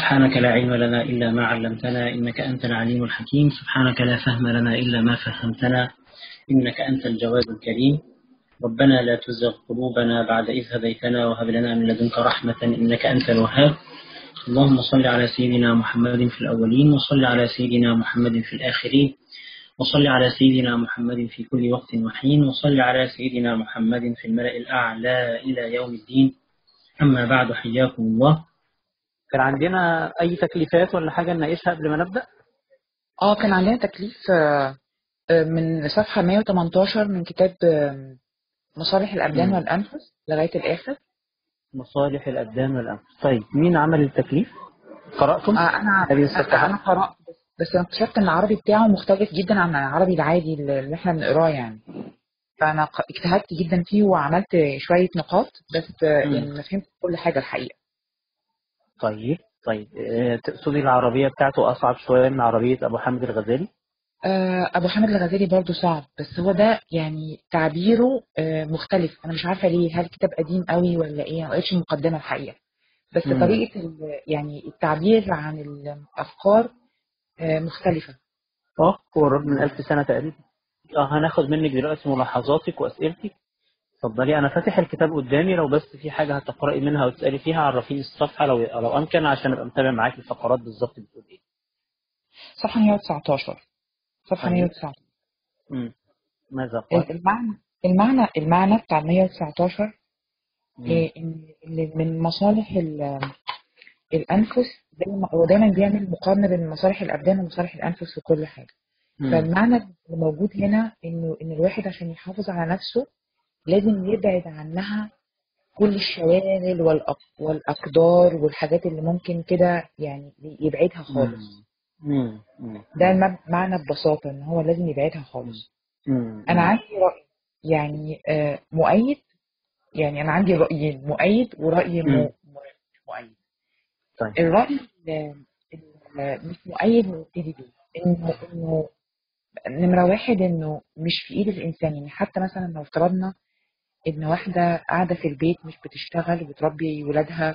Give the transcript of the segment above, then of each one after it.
سبحانك لا علم لنا إلا ما علمتنا إنك أنت العليم الحكيم سبحانك لا فهم لنا إلا ما فهمتنا إنك أنت الجواد الكريم ربنا لا تزغ قلوبنا بعد إذ هديتنا وهب لنا من لدنك رحمة إنك أنت الوهاب اللهم صل على سيدنا محمد في الأولين وصل على سيدنا محمد في الآخرين وصل على سيدنا محمد في كل وقت وحين وصل على سيدنا محمد في الملأ الأعلى إلى يوم الدين أما بعد حياكم الله كان عندنا أي تكليفات ولا حاجة نناقشها قبل ما نبدأ؟ اه كان عندنا تكليف آه، آه، من صفحة 118 من كتاب آه، مصالح الأبدان مم. والأنفس لغاية الآخر مصالح الأبدان والأنفس طيب مين عمل التكليف؟ قرأتم؟ آه أنا هذه الصفحة أنا قرأت بس- بس أنا اكتشفت إن العربي بتاعه مختلف جدا عن العربي العادي اللي إحنا بنقراه يعني فأنا ق- اجتهدت جدا فيه وعملت شوية نقاط بس آه، مم. يعني ما فهمت كل حاجة الحقيقة طيب طيب آه، تقصدي العربية بتاعته أصعب شوية من عربية أبو حامد الغزالي؟ آه، أبو حامد الغزالي برضو صعب بس هو ده يعني تعبيره آه، مختلف أنا مش عارفة ليه هل الكتاب قديم قوي ولا إيه أنا ما قريتش المقدمة الحقيقة بس مم. طريقة ال- يعني التعبير عن الأفكار آه، مختلفة اه هو الراجل من ألف سنة تقريبا اه هناخد منك دلوقتي ملاحظاتك وأسئلتك اتفضلي أنا فاتح الكتاب قدامي لو بس في حاجة هتقرأي منها وتسألي فيها عرفيني الصفحة لو لو أمكن عشان أبقى متابع معاكي الفقرات بالظبط بتقول إيه صفحة 119 صفحة طيب. 119 مم. ماذا قال؟ المعنى المعنى المعنى بتاع 119 مم. إيه، إن إن من مصالح ال- الأنفس دايما هو دايما بيعمل مقارنة بين مصالح الأبدان ومصالح الأنفس في كل حاجة مم. فالمعنى اللي موجود هنا إنه إن الواحد عشان يحافظ على نفسه لازم يبعد عنها كل الشواغل والأق- والأقدار والحاجات اللي ممكن كده يعني يبعدها خالص مم. مم. ده الم- معنى ببساطة إن هو لازم يبعدها خالص مم. أنا عندي رأي يعني آه، مؤيد يعني أنا عندي رأيين مؤيد ورأي م- مم. م- مش مؤيد طيب الرأي ال- ال- مش مؤيد نبتدي بيه إنه إنه نمرة واحد إنه مش في إيد الإنسان يعني حتى مثلا لو افترضنا إن واحدة قاعدة في البيت مش بتشتغل وبتربي ولادها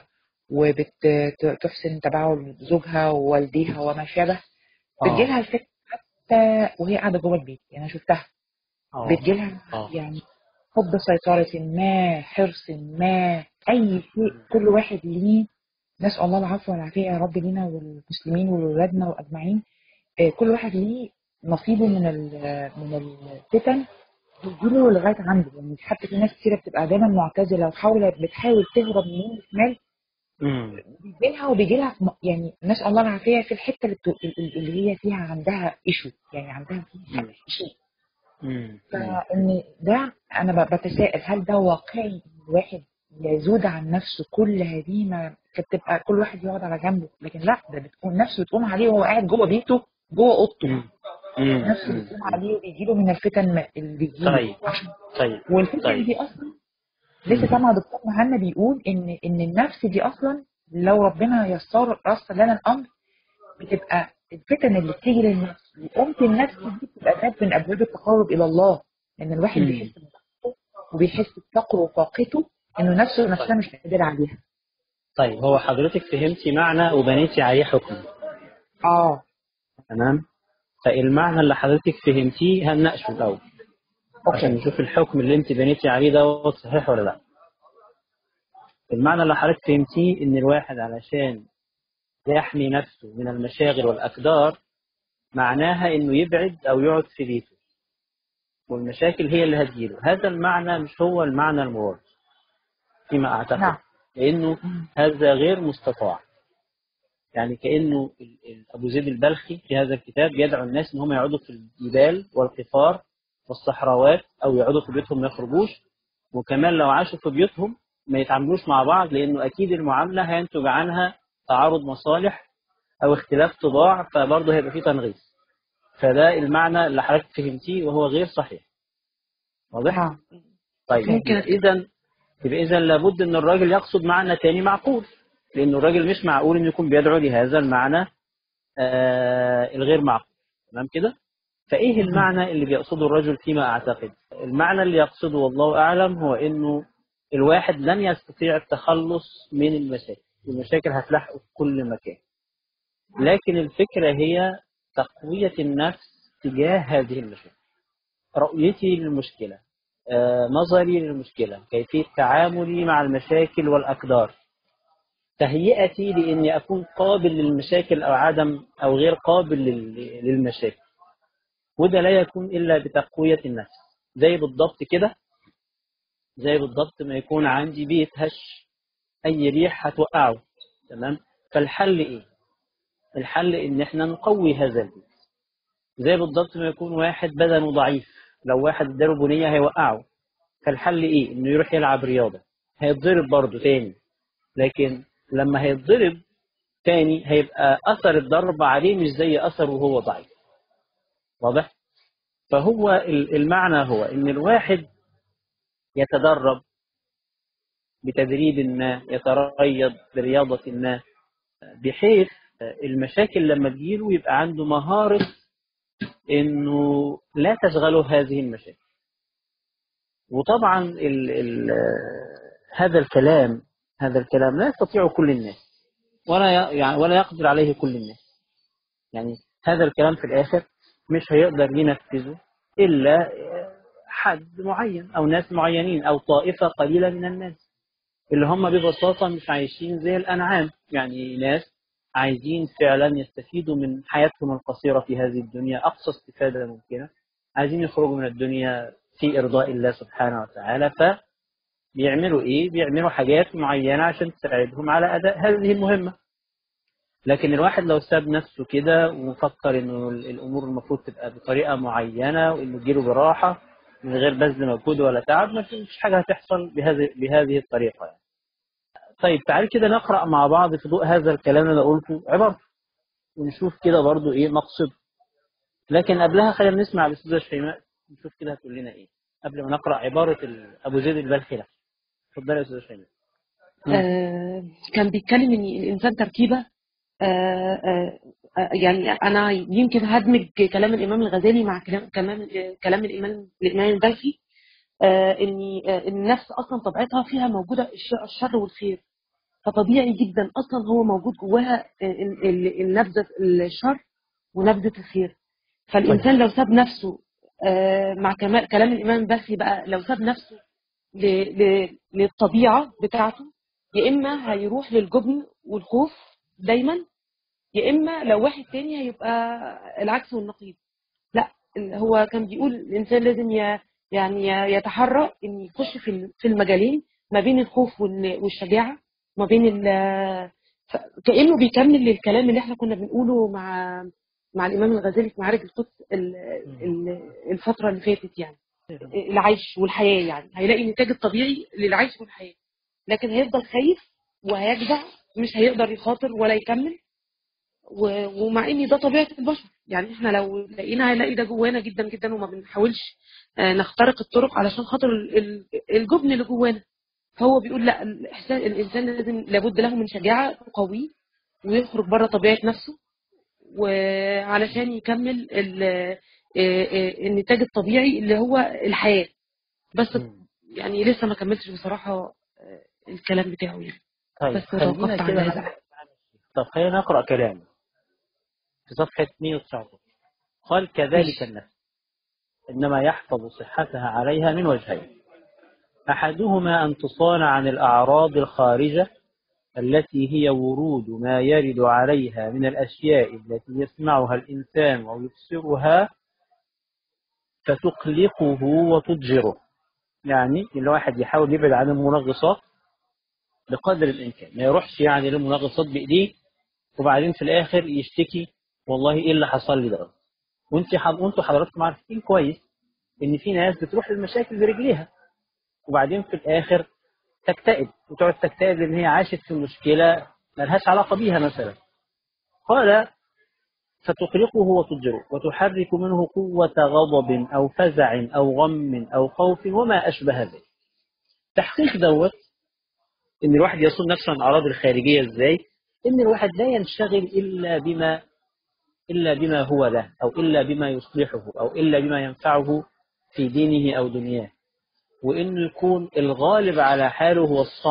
وبتحسن تباعد زوجها ووالديها وما شابه بتجيلها الفكرة حتى وهي قاعدة جوه البيت يعني أنا شفتها اه بتجيلها اه يعني حب سيطرة ما حرص ما أي شيء كل واحد ليه نسأل الله العفو والعافية يا رب لينا والمسلمين وولادنا وأجمعين آه، كل واحد ليه نصيبه من ال- من الفتن بيجيله لغاية عنده يعني حتى في ناس كتيرة بتبقى دايما معتزلة وحاولة بتحاول تهرب يمين وشمال مم. بيجيلها وبيجيلها في م- يعني نسأل الله العافية في الحتة اللي, بت- اللي هي فيها عندها ايشو يعني عندها فيها مم. شيء مم. مم. فان ده انا ب- بتساءل هل ده واقعي ان الواحد يزود عن نفسه كل هذه ما كانت تبقى كل واحد يقعد على جنبه لكن لا ده بتكون نفسه بتقوم عليه وهو قاعد جوه بيته جوه اوضته مم. مم. نفسه مم. بتقوم عليه وبيجيله من الفتن ما- اللي بتجيله طيب عشان طيب والفتن طيب دي اصلا لسه مم. سامع دكتور مهنا بيقول ان ان النفس دي اصلا لو ربنا يسر يسر لنا الامر بتبقى الفتن اللي بتيجي للنفس وقومة النفس دي بتبقى باب من ابواب التقرب الى الله لان الواحد مم. بيحس بضعفه وبيحس بفقره وطاقته انه نفسه نفسها مش قادر عليها طيب هو حضرتك فهمتي معنى وبنيتي عليه حكم اه تمام فالمعنى اللي حضرتك فهمتيه هنناقشه الأول عشان اوكي نشوف الحكم اللي انت بنيتي عليه ده صحيح ولا لا المعنى اللي حضرتك فهمتيه ان الواحد علشان يحمي نفسه من المشاغل والأقدار معناها انه يبعد او يقعد في بيته والمشاكل هي اللي هتجيله هذا المعنى مش هو المعنى المراد فيما اعتقد نعم لانه مم. هذا غير مستطاع يعني كانه ال- ال- ابو زيد البلخي في هذا الكتاب يدعو الناس ان هم يقعدوا في الجبال والقفار والصحراوات او يقعدوا في بيوتهم ما يخرجوش وكمان لو عاشوا في بيوتهم ما يتعاملوش مع بعض لانه اكيد المعامله هينتج عنها تعارض مصالح او اختلاف طباع فبرضه هيبقى فيه تنغيص فده المعنى اللي حضرتك فهمتيه وهو غير صحيح واضح؟ نعم طيب ممكن اذا يبقى اذا لابد ان الراجل يقصد معنى تاني معقول لانه الراجل مش معقول انه يكون بيدعو لهذا المعنى آه الغير معقول تمام كده فايه المعنى اللي بيقصده الرجل فيما اعتقد المعنى اللي يقصده والله اعلم هو انه الواحد لن يستطيع التخلص من المشاكل المشاكل هتلاحقه في كل مكان لكن الفكرة هي تقوية النفس تجاه هذه المشاكل رؤيتي للمشكلة آه، نظري للمشكلة كيفية تعاملي مع المشاكل والأقدار تهيئتي لأني أكون قابل للمشاكل أو عدم أو غير قابل لل- للمشاكل وده لا يكون إلا بتقوية النفس زي بالضبط كده زي بالضبط ما يكون عندي بيت هش أي ريح هتوقعه تمام فالحل إيه؟ الحل إن إحنا نقوي هذا البيت زي بالضبط ما يكون واحد بدنه ضعيف لو واحد اداله بنية هيوقعه فالحل إيه؟ إنه يروح يلعب رياضة هيتضرب برضه تاني لكن لما هيتضرب تاني هيبقى أثر الضرب عليه مش زي أثره وهو ضعيف واضح؟ فهو ال- المعنى هو إن الواحد يتدرب بتدريب ما يتريض برياضة ما بحيث المشاكل لما تجيله يبقى عنده مهارة إنه لا تشغله هذه المشاكل وطبعا ال ال هذا الكلام هذا الكلام لا يستطيع كل الناس ولا ي- يعني ولا يقدر عليه كل الناس يعني هذا الكلام في الآخر مش هيقدر ينفذه إلا حد معين أو ناس معينين أو طائفة قليلة من الناس اللي هم ببساطة مش عايشين زي الأنعام يعني ناس عايزين فعلا يستفيدوا من حياتهم القصيرة في هذه الدنيا أقصى استفادة ممكنة عايزين يخرجوا من الدنيا في إرضاء الله سبحانه وتعالى فبيعملوا إيه؟ بيعملوا حاجات معينة عشان تساعدهم على أداء هذه المهمة لكن الواحد لو ساب نفسه كده وفكر إنه الأمور المفروض تبقى بطريقة معينة وإنه تجيله براحة من غير بذل مجهود ولا تعب ما فيش حاجة هتحصل بهذه بهذه الطريقة يعني. طيب تعالي كده نقرأ مع بعض في ضوء هذا الكلام اللي قلته عبارته ونشوف كده برضو ايه مقصد لكن قبلها خلينا نسمع الاستاذه شيماء نشوف كده هتقول لنا ايه قبل ما نقرأ عبارة ال- أبو زيد البلخي ده اتفضلي يا أستاذة شيماء مم. آه، كان بيتكلم ان الانسان تركيبه آه، آه، آه، يعني انا يمكن هدمج كلام الامام الغزالي مع كلام كلام كلام الامام الامام البلخي آه، ان آه، النفس اصلا طبيعتها فيها موجوده الش- الشر والخير فطبيعي جدا اصلا هو موجود جواها ال- ال- النبذه الشر ونبذه الخير فالانسان لو ساب نفسه آه، مع كما- كلام الامام البلخي بقى لو ساب نفسه ل- ل- للطبيعه بتاعته يا اما هيروح للجبن والخوف دايما يا اما لو واحد تاني هيبقى العكس والنقيض لا ال- هو كان بيقول الانسان لازم ي- يعني ي- يتحرى ان يخش في ال- في المجالين ما بين الخوف وال- والشجاعه ما بين ال- ف- كانه بيكمل للكلام اللي احنا كنا بنقوله مع مع الامام الغزالي في معارك القدس ال- ال- الفتره اللي فاتت يعني العيش والحياه يعني هيلاقي النتاج الطبيعي للعيش والحياه لكن هيفضل خايف وهيجزع مش هيقدر يخاطر ولا يكمل و- ومع ان ده طبيعه البشر يعني احنا لو لقينا هنلاقي ده جوانا جدا جدا وما بنحاولش آه، نخترق الطرق علشان خاطر ال- ال- الجبن اللي جوانا فهو بيقول لا الاحسان الانسان لازم لابد له من شجاعه تقويه ويخرج بره طبيعه نفسه وعلشان يكمل ال- آه، آه، النتاج الطبيعي اللي هو الحياه بس مم. يعني لسه ما كملتش بصراحه آه، الكلام بتاعه يعني طيب بس خلينا توقفت عن كده هذا نقرأ طب خلينا نقرأ كلامه في صفحة 119 قال كذلك ماشي النفس إنما يحفظ صحتها عليها من وجهين أحدهما أن تصان عن الأعراض الخارجة التي هي ورود ما يرد عليها من الأشياء التي يسمعها الإنسان أو يبصرها فتقلقه وتضجره يعني الواحد يحاول يبعد عن المنغصات بقدر الإمكان ما يروحش يعني للمنغصات بإيديه وبعدين في الآخر يشتكي والله إيه اللي حصل لي ده وانت حض... وانتوا حضراتكم عارفين كويس ان في ناس بتروح للمشاكل برجليها وبعدين في الاخر تكتئب وتقعد تكتئب لان هي عاشت في مشكله ملهاش علاقه بيها مثلا قال فتقلقه وتضجره وتحرك منه قوة غضب أو فزع أو غم أو خوف وما أشبه ذلك تحقيق دوت إن الواحد يصون نفسه عن الأعراض الخارجية إزاي إن الواحد لا ينشغل إلا بما إلا بما هو له أو إلا بما يصلحه أو إلا بما ينفعه في دينه أو دنياه وإنه يكون الغالب على حاله هو الصمت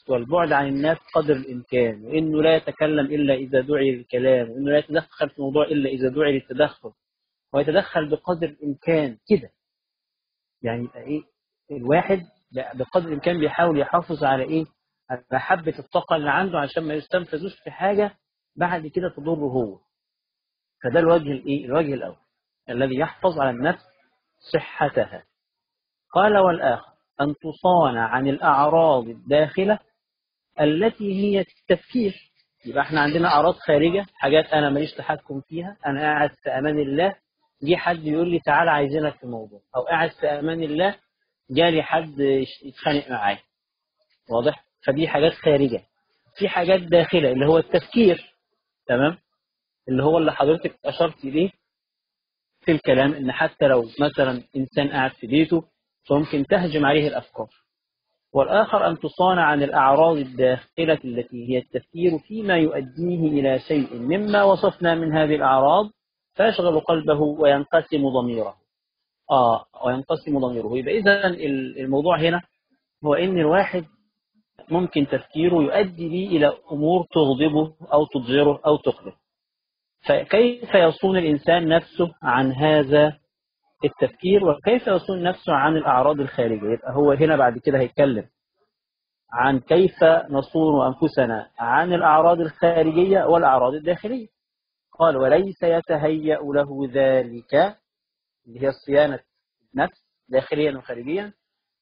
والبعد عن الناس قدر الإمكان وإنه لا يتكلم إلا إذا دعي للكلام وإنه لا يتدخل في موضوع إلا إذا دعي للتدخل ويتدخل بقدر الإمكان كده يعني يبقى إيه الواحد بقدر الإمكان بيحاول يحافظ على إيه على حبة الطاقة اللي عنده عشان ما يستنفذوش في حاجة بعد كده تضره هو فده الوجه الإيه الوجه الأول الذي يحفظ على النفس صحتها قال والآخر أن تصان عن الأعراض الداخلة التي هي التفكير يبقى احنا عندنا أعراض خارجة حاجات أنا ماليش تحكم فيها أنا قاعد في أمان الله جه حد يقول لي تعالى عايزينك في موضوع أو قاعد في أمان الله جالي حد يتخانق معايا واضح فدي حاجات خارجة في حاجات داخلة اللي هو التفكير تمام اللي هو اللي حضرتك أشرت إليه في الكلام إن حتى لو مثلا إنسان قاعد في بيته فممكن تهجم عليه الأفكار والآخر أن تصان عن الأعراض الداخلة التي هي التفكير فيما يؤديه إلى شيء مما وصفنا من هذه الأعراض فيشغل قلبه وينقسم ضميره آه وينقسم ضميره يبقى إذا الموضوع هنا هو إن الواحد ممكن تفكيره يؤدي به إلى أمور تغضبه أو تضجره أو تقلقه فكيف يصون الإنسان نفسه عن هذا التفكير وكيف يصون نفسه عن الأعراض الخارجية يبقى هو هنا بعد كده هيتكلم عن كيف نصون أنفسنا عن الأعراض الخارجية والأعراض الداخلية قال وليس يتهيأ له ذلك اللي هي صيانة النفس داخليا وخارجيا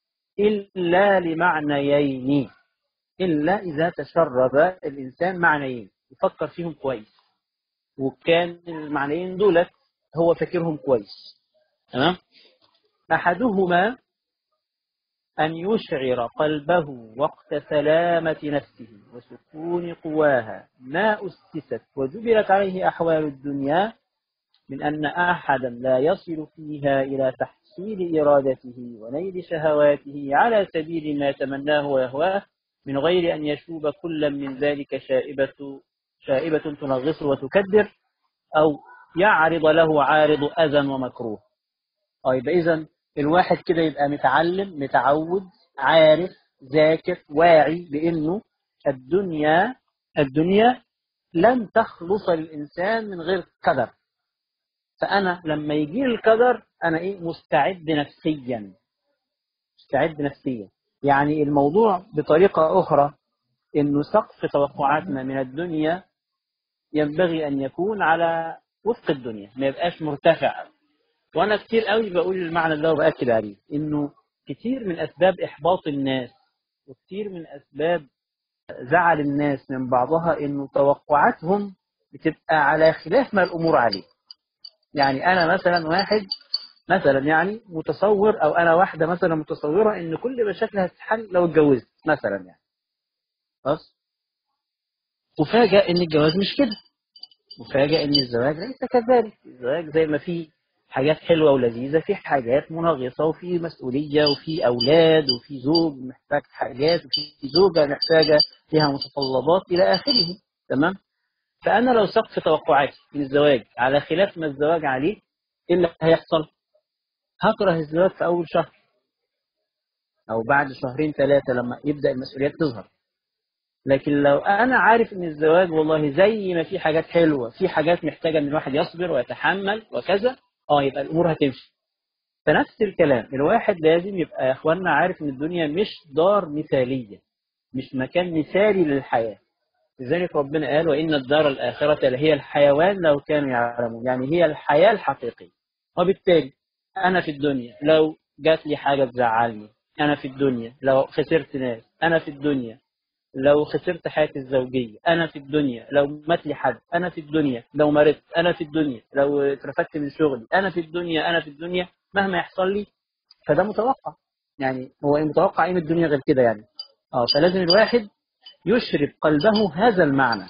إلا لمعنيين إلا إذا تشرب الإنسان معنيين يفكر فيهم كويس وكان المعنيين دولت هو فاكرهم كويس تمام أحدهما أن يشعر قلبه وقت سلامة نفسه وسكون قواها ما أسست وجبلت عليه أحوال الدنيا من أن أحدا لا يصل فيها إلى تحصيل إرادته ونيل شهواته على سبيل ما يتمناه ويهواه من غير أن يشوب كل من ذلك شائبة شائبة تنغصه وتكدر أو يعرض له عارض أذى ومكروه طيب إذا الواحد كده يبقى متعلم متعود عارف ذاكر واعي بأنه الدنيا الدنيا لن تخلص للإنسان من غير قدر فأنا لما يجي القدر أنا إيه مستعد نفسيا مستعد نفسيا يعني الموضوع بطريقة أخرى إنه سقف توقعاتنا من الدنيا ينبغي أن يكون على وفق الدنيا ما يبقاش مرتفع وأنا كتير قوي بقول المعنى ده وبأكد عليه إنه كتير من أسباب إحباط الناس وكتير من أسباب زعل الناس من بعضها إنه توقعاتهم بتبقى على خلاف ما الأمور عليه يعني أنا مثلا واحد مثلا يعني متصور أو أنا واحدة مثلا متصورة إن كل مشاكلها هتتحل لو اتجوزت مثلا يعني خلاص وفاجأ إن الجواز مش كده وفاجأ إن الزواج ليس كذلك الزواج زي ما فيه حاجات حلوة ولذيذة في حاجات منغصة وفي مسؤولية وفي أولاد وفي زوج محتاج حاجات وفي زوجة محتاجة فيها متطلبات إلى آخره تمام فأنا لو سقف توقعاتي من الزواج على خلاف ما الزواج عليه إيه اللي هيحصل؟ هكره الزواج في أول شهر أو بعد شهرين ثلاثة لما يبدأ المسؤوليات تظهر لكن لو أنا عارف إن الزواج والله زي ما في حاجات حلوة في حاجات محتاجة إن الواحد يصبر ويتحمل وكذا اه يبقى الامور هتمشي فنفس الكلام الواحد لازم يبقى يا اخوانا عارف ان الدنيا مش دار مثاليه مش مكان مثالي للحياه لذلك ربنا قال وان الدار الاخره لهي الحيوان لو كانوا يعلمون يعني هي الحياه الحقيقيه وبالتالي انا في الدنيا لو جات لي حاجه تزعلني انا في الدنيا لو خسرت ناس انا في الدنيا لو خسرت حياتي الزوجية أنا في الدنيا لو مات لي حد أنا في الدنيا لو مرضت أنا في الدنيا لو اترفدت من شغلي أنا في الدنيا أنا في الدنيا مهما يحصل لي فده متوقع يعني هو متوقع ايه من الدنيا غير كده يعني اه فلازم الواحد يشرب قلبه هذا المعنى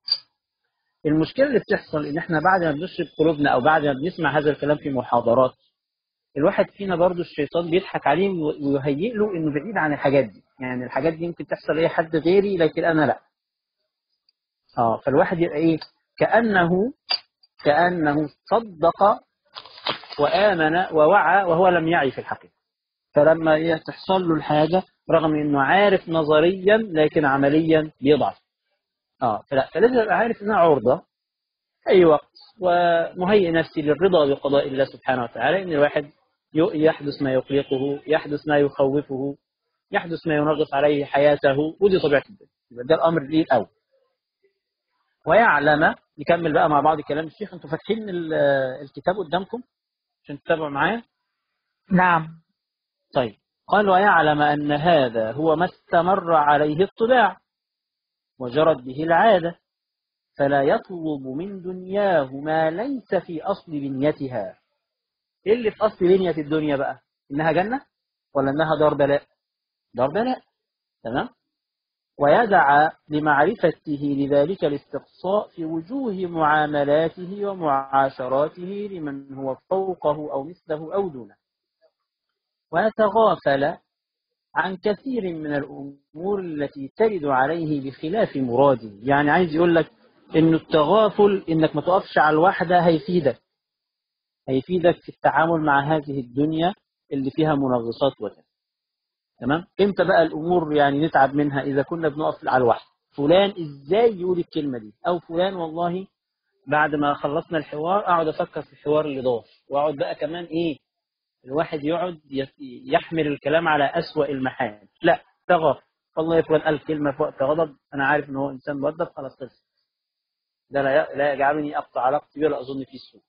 المشكلة اللي بتحصل ان احنا بعد ما بنشرب قلوبنا او بعد ما بنسمع هذا الكلام في محاضرات الواحد فينا برضو الشيطان بيضحك عليه ويهيئ له انه بعيد عن الحاجات دي يعني الحاجات دي ممكن تحصل لاي حد غيري لكن انا لا اه فالواحد يبقى ايه كانه كانه صدق وامن ووعى وهو لم يعي في الحقيقه فلما إيه تحصل له الحاجة رغم إنه عارف نظريا لكن عمليا بيضعف اه فلا فلازم يبقى عارف إنها عرضة في أي وقت ومهيئ نفسي للرضا بقضاء الله سبحانه وتعالى إن الواحد يحدث ما يقلقه يحدث ما يخوفه يحدث ما ينغص عليه حياته ودي طبيعة الدنيا يبقى ده الأمر الإيه الأول ويعلم نكمل بقى مع بعض كلام الشيخ انتوا فاتحين الكتاب قدامكم عشان تتابعوا معايا نعم طيب قال ويعلم أن هذا هو ما استمر عليه الطباع وجرت به العادة فلا يطلب من دنياه ما ليس في أصل بنيتها إيه اللي في أصل بنية الدنيا بقى إنها جنة ولا إنها دار بلاء دار بلاء تمام ويدعى لمعرفته لذلك الاستقصاء في وجوه معاملاته ومعاشراته لمن هو فوقه أو مثله أو دونه ويتغافل عن كثير من الأمور التي ترد عليه بخلاف مراده يعني عايز يقول لك إن التغافل إنك ما تقفش على الواحدة هيفيدك هيفيدك في التعامل مع هذه الدنيا اللي فيها منغصات وكذا تمام امتى بقى الامور يعني نتعب منها اذا كنا بنقف على الواحد فلان ازاي يقول الكلمه دي او فلان والله بعد ما خلصنا الحوار اقعد افكر في الحوار اللي دار واقعد بقى كمان ايه الواحد يقعد يحمل الكلام على اسوأ المحال لا تغف والله فلان قال كلمه في وقت غضب انا عارف ان هو انسان مؤدب خلاص خلص ده لا لا يجعلني اقطع علاقتي بيه ولا اظن فيه سوء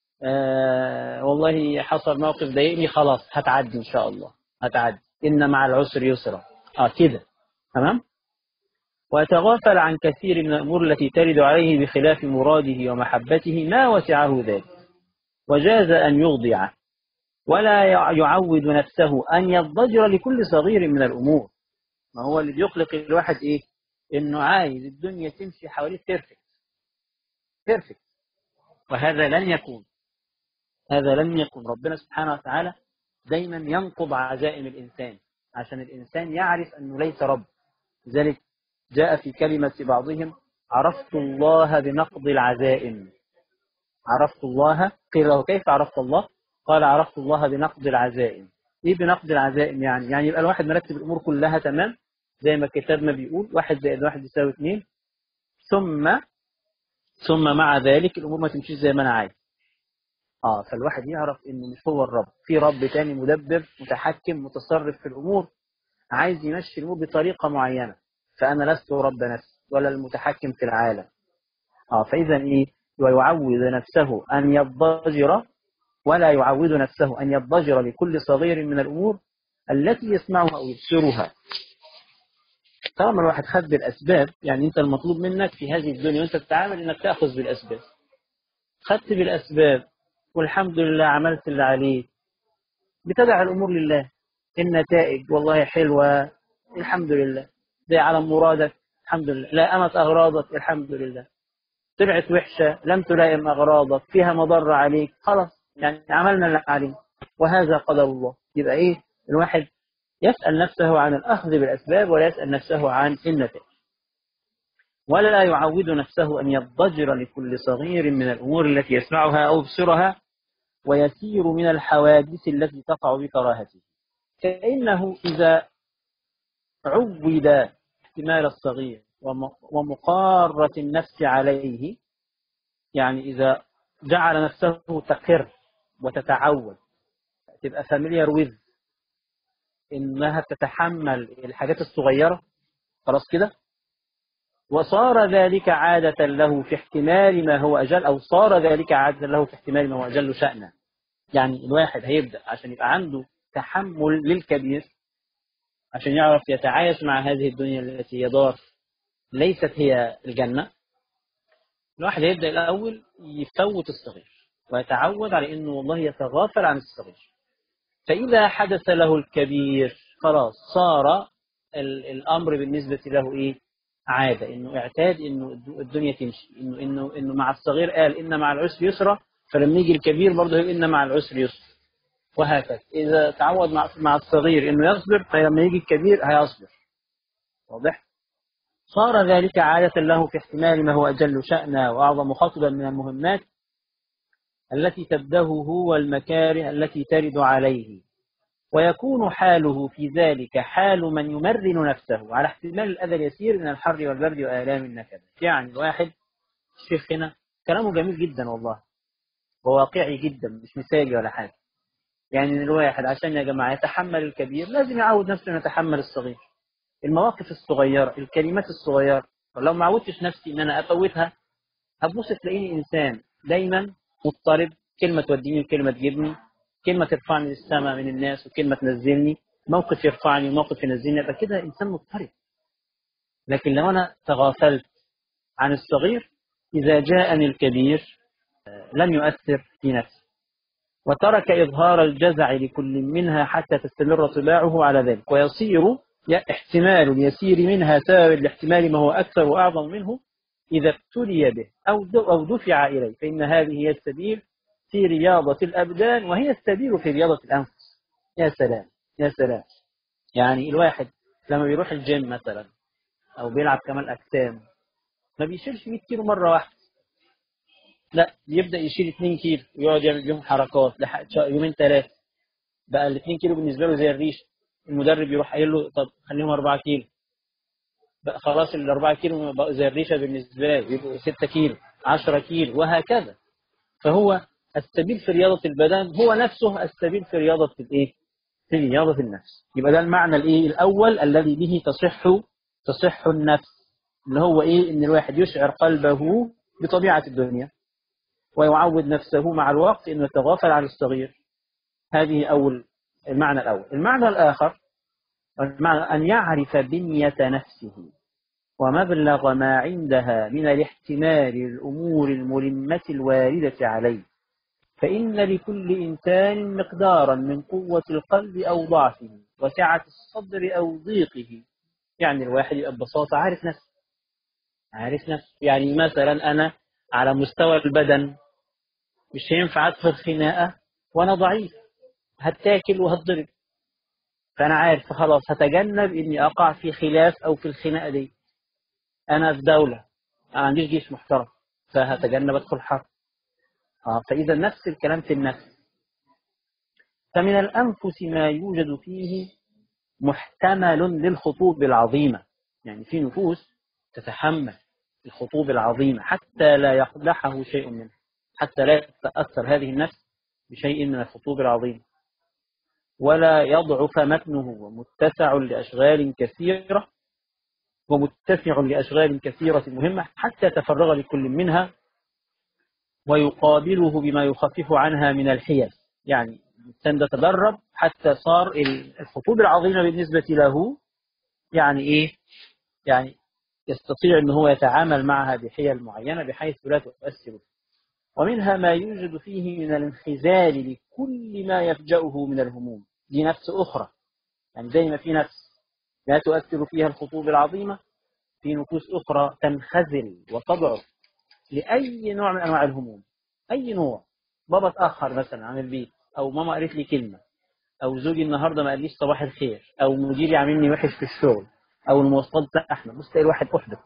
آه والله حصل موقف ضايقني خلاص هتعدي ان شاء الله هتعدي إن مع العسر يسرا آه كده تمام ويتغافل عن كثير من الأمور التي ترد عليه بخلاف مراده ومحبته ما وسعه ذلك وجاز أن يغضي ولا يعود نفسه أن يضجر لكل صغير من الأمور ما هو اللي بيقلق الواحد إيه إنه عايز الدنيا تمشي حواليه بيرفكت بيرفكت وهذا لن يكون هذا لن يكون ربنا سبحانه وتعالى دايما ينقض عزائم الإنسان عشان الإنسان يعرف أنه ليس رب لذلك جاء في كلمة بعضهم عرفت الله بنقض العزائم عرفت الله قيل له كيف عرفت الله قال عرفت الله بنقض العزائم ايه بنقض العزائم يعني يعني يبقى الواحد مرتب الامور كلها تمام زي ما الكتاب ما بيقول واحد زائد واحد يساوي اثنين ثم ثم مع ذلك الامور ما تمشيش زي ما انا عايز اه فالواحد يعرف انه مش هو الرب في رب تاني مدبر متحكم متصرف في الامور عايز يمشي الامور بطريقه معينه فانا لست رب نفسي ولا المتحكم في العالم اه فاذا ايه ويعود نفسه ان يضجر ولا يعود نفسه ان يضجر لكل صغير من الامور التي يسمعها او يبصرها طالما الواحد خد بالاسباب يعني انت المطلوب منك في هذه الدنيا وانت بتتعامل انك تاخذ بالاسباب خدت بالاسباب والحمد لله عملت اللي عليك بتدع الأمور لله النتائج والله حلوة الحمد لله زي على مرادك الحمد لله لا أمت أغراضك الحمد لله طلعت وحشة لم تلائم أغراضك فيها مضرة عليك خلاص يعني عملنا اللي عليه وهذا قدر الله يبقى إيه الواحد يسأل نفسه عن الأخذ بالأسباب ولا يسأل نفسه عن النتائج ولا يعود نفسه أن يضجر لكل صغير من الأمور التي يسمعها أو يبصرها ويسير من الحوادث التي تقع بكراهته فإنه إذا عود احتمال الصغير ومقارة النفس عليه يعني إذا جعل نفسه تقر وتتعود تبقى فاميليار ويز إنها تتحمل الحاجات الصغيرة خلاص كده وصار ذلك عادة له في احتمال ما هو أجل أو صار ذلك عادة له في احتمال ما هو أجل شأنه يعني الواحد هيبدأ عشان يبقى عنده تحمل للكبير عشان يعرف يتعايش مع هذه الدنيا التي هي دار ليست هي الجنة الواحد هيبدأ الأول يفوت الصغير ويتعود على أنه والله يتغافل عن الصغير فإذا حدث له الكبير خلاص صار الأمر بالنسبة له إيه عادة إنه اعتاد إنه الدنيا تمشي إنه إنه إنه مع الصغير قال إن مع العسر يسرا فلما يجي الكبير برضه يقول إن مع العسر يسر وهكذا إذا تعود مع مع الصغير إنه يصبر فلما يجي الكبير هيصبر واضح؟ صار ذلك عادة له في احتمال ما هو أجل شأنا وأعظم خطبا من المهمات التي تبدهه والمكاره التي ترد عليه ويكون حاله في ذلك حال من يمرن نفسه على احتمال الأذى اليسير من الحر والبرد وآلام النكد يعني الواحد الشيخ هنا كلامه جميل جدا والله وواقعي جدا مش مثالي ولا حاجة يعني إن الواحد عشان يا جماعة يتحمل الكبير لازم يعود نفسه انه يتحمل الصغير المواقف الصغيرة الكلمات الصغيرة لو ما عودتش نفسي ان انا افوتها هتبص تلاقيني انسان دايما مضطرب كلمة توديني وكلمة تجيبني كلمة ترفعني للسماء من الناس وكلمة تنزلني موقف يرفعني وموقف ينزلني يبقى كده انسان مضطرب لكن لو انا تغافلت عن الصغير اذا جاءني الكبير لم يؤثر في نفسي وترك إظهار الجزع لكل منها حتى تستمر طباعه على ذلك ويصير احتمال اليسير منها سبب الاحتمال ما هو أكثر وأعظم منه إذا ابتلي به أو أو دفع إليه فإن هذه هي السبيل في رياضة الأبدان وهي السبيل في رياضة الأنفس يا سلام يا سلام يعني الواحد لما بيروح الجيم مثلا أو بيلعب كمال أجسام ما بيشيلش 100 كيلو مرة واحدة لا يبدا يشيل 2 كيلو ويقعد يعمل بيهم حركات لحد يومين ثلاثه بقى ال 2 كيلو بالنسبه له زي الريش المدرب يروح قايل له طب خليهم 4 كيلو بقى خلاص ال 4 كيلو بقوا زي الريشه بالنسبه له يبقوا 6 كيلو 10 كيلو وهكذا فهو السبيل في رياضه البدن هو نفسه السبيل في رياضه الايه؟ في رياضه النفس يبقى ده المعنى الايه الاول الذي به تصح تصح النفس اللي هو ايه ان الواحد يشعر قلبه بطبيعه الدنيا ويعود نفسه مع الوقت أنه يتغافل عن الصغير هذه أول المعنى الأول المعنى الآخر المعنى أن يعرف بنية نفسه ومبلغ ما عندها من الاحتمال الأمور الملمة الواردة عليه فإن لكل إنسان مقدارا من قوة القلب أو ضعفه وسعة الصدر أو ضيقه يعني الواحد يبقى ببساطة عارف نفسه عارف نفسه يعني مثلا أنا على مستوى البدن مش هينفع ادخل خناقه وانا ضعيف هتاكل وهتضرب فانا عارف خلاص هتجنب اني اقع في خلاف او في الخناقه دي انا في دوله ما عنديش جيش محترم فهتجنب ادخل حرب اه فاذا نفس الكلام في النفس فمن الانفس ما يوجد فيه محتمل للخطوب العظيمه يعني في نفوس تتحمل الخطوب العظيمه حتى لا يقدحه شيء منه حتى لا تتأثر هذه النفس بشيء من الخطوب العظيم ولا يضعف متنه ومتسع لأشغال كثيرة ومتسع لأشغال كثيرة مهمة حتى تفرغ لكل منها ويقابله بما يخفف عنها من الحيل يعني الإنسان ده تدرب حتى صار الخطوب العظيمة بالنسبة له يعني إيه يعني يستطيع أن هو يتعامل معها بحيل معينة بحيث لا تؤثر فيه ومنها ما يوجد فيه من الانخزال لكل ما يفجأه من الهموم دي نفس أخرى يعني زي ما في نفس لا تؤثر فيها الخطوب العظيمة في نفوس أخرى تنخزل وتضعف لأي نوع من أنواع الهموم أي نوع بابا اتأخر مثلا عن البيت أو ماما قالت لي كلمة أو زوجي النهاردة ما قاليش صباح الخير أو مديري عاملني وحش في الشغل أو المواصلات زحمة بص تلاقي الواحد أحبط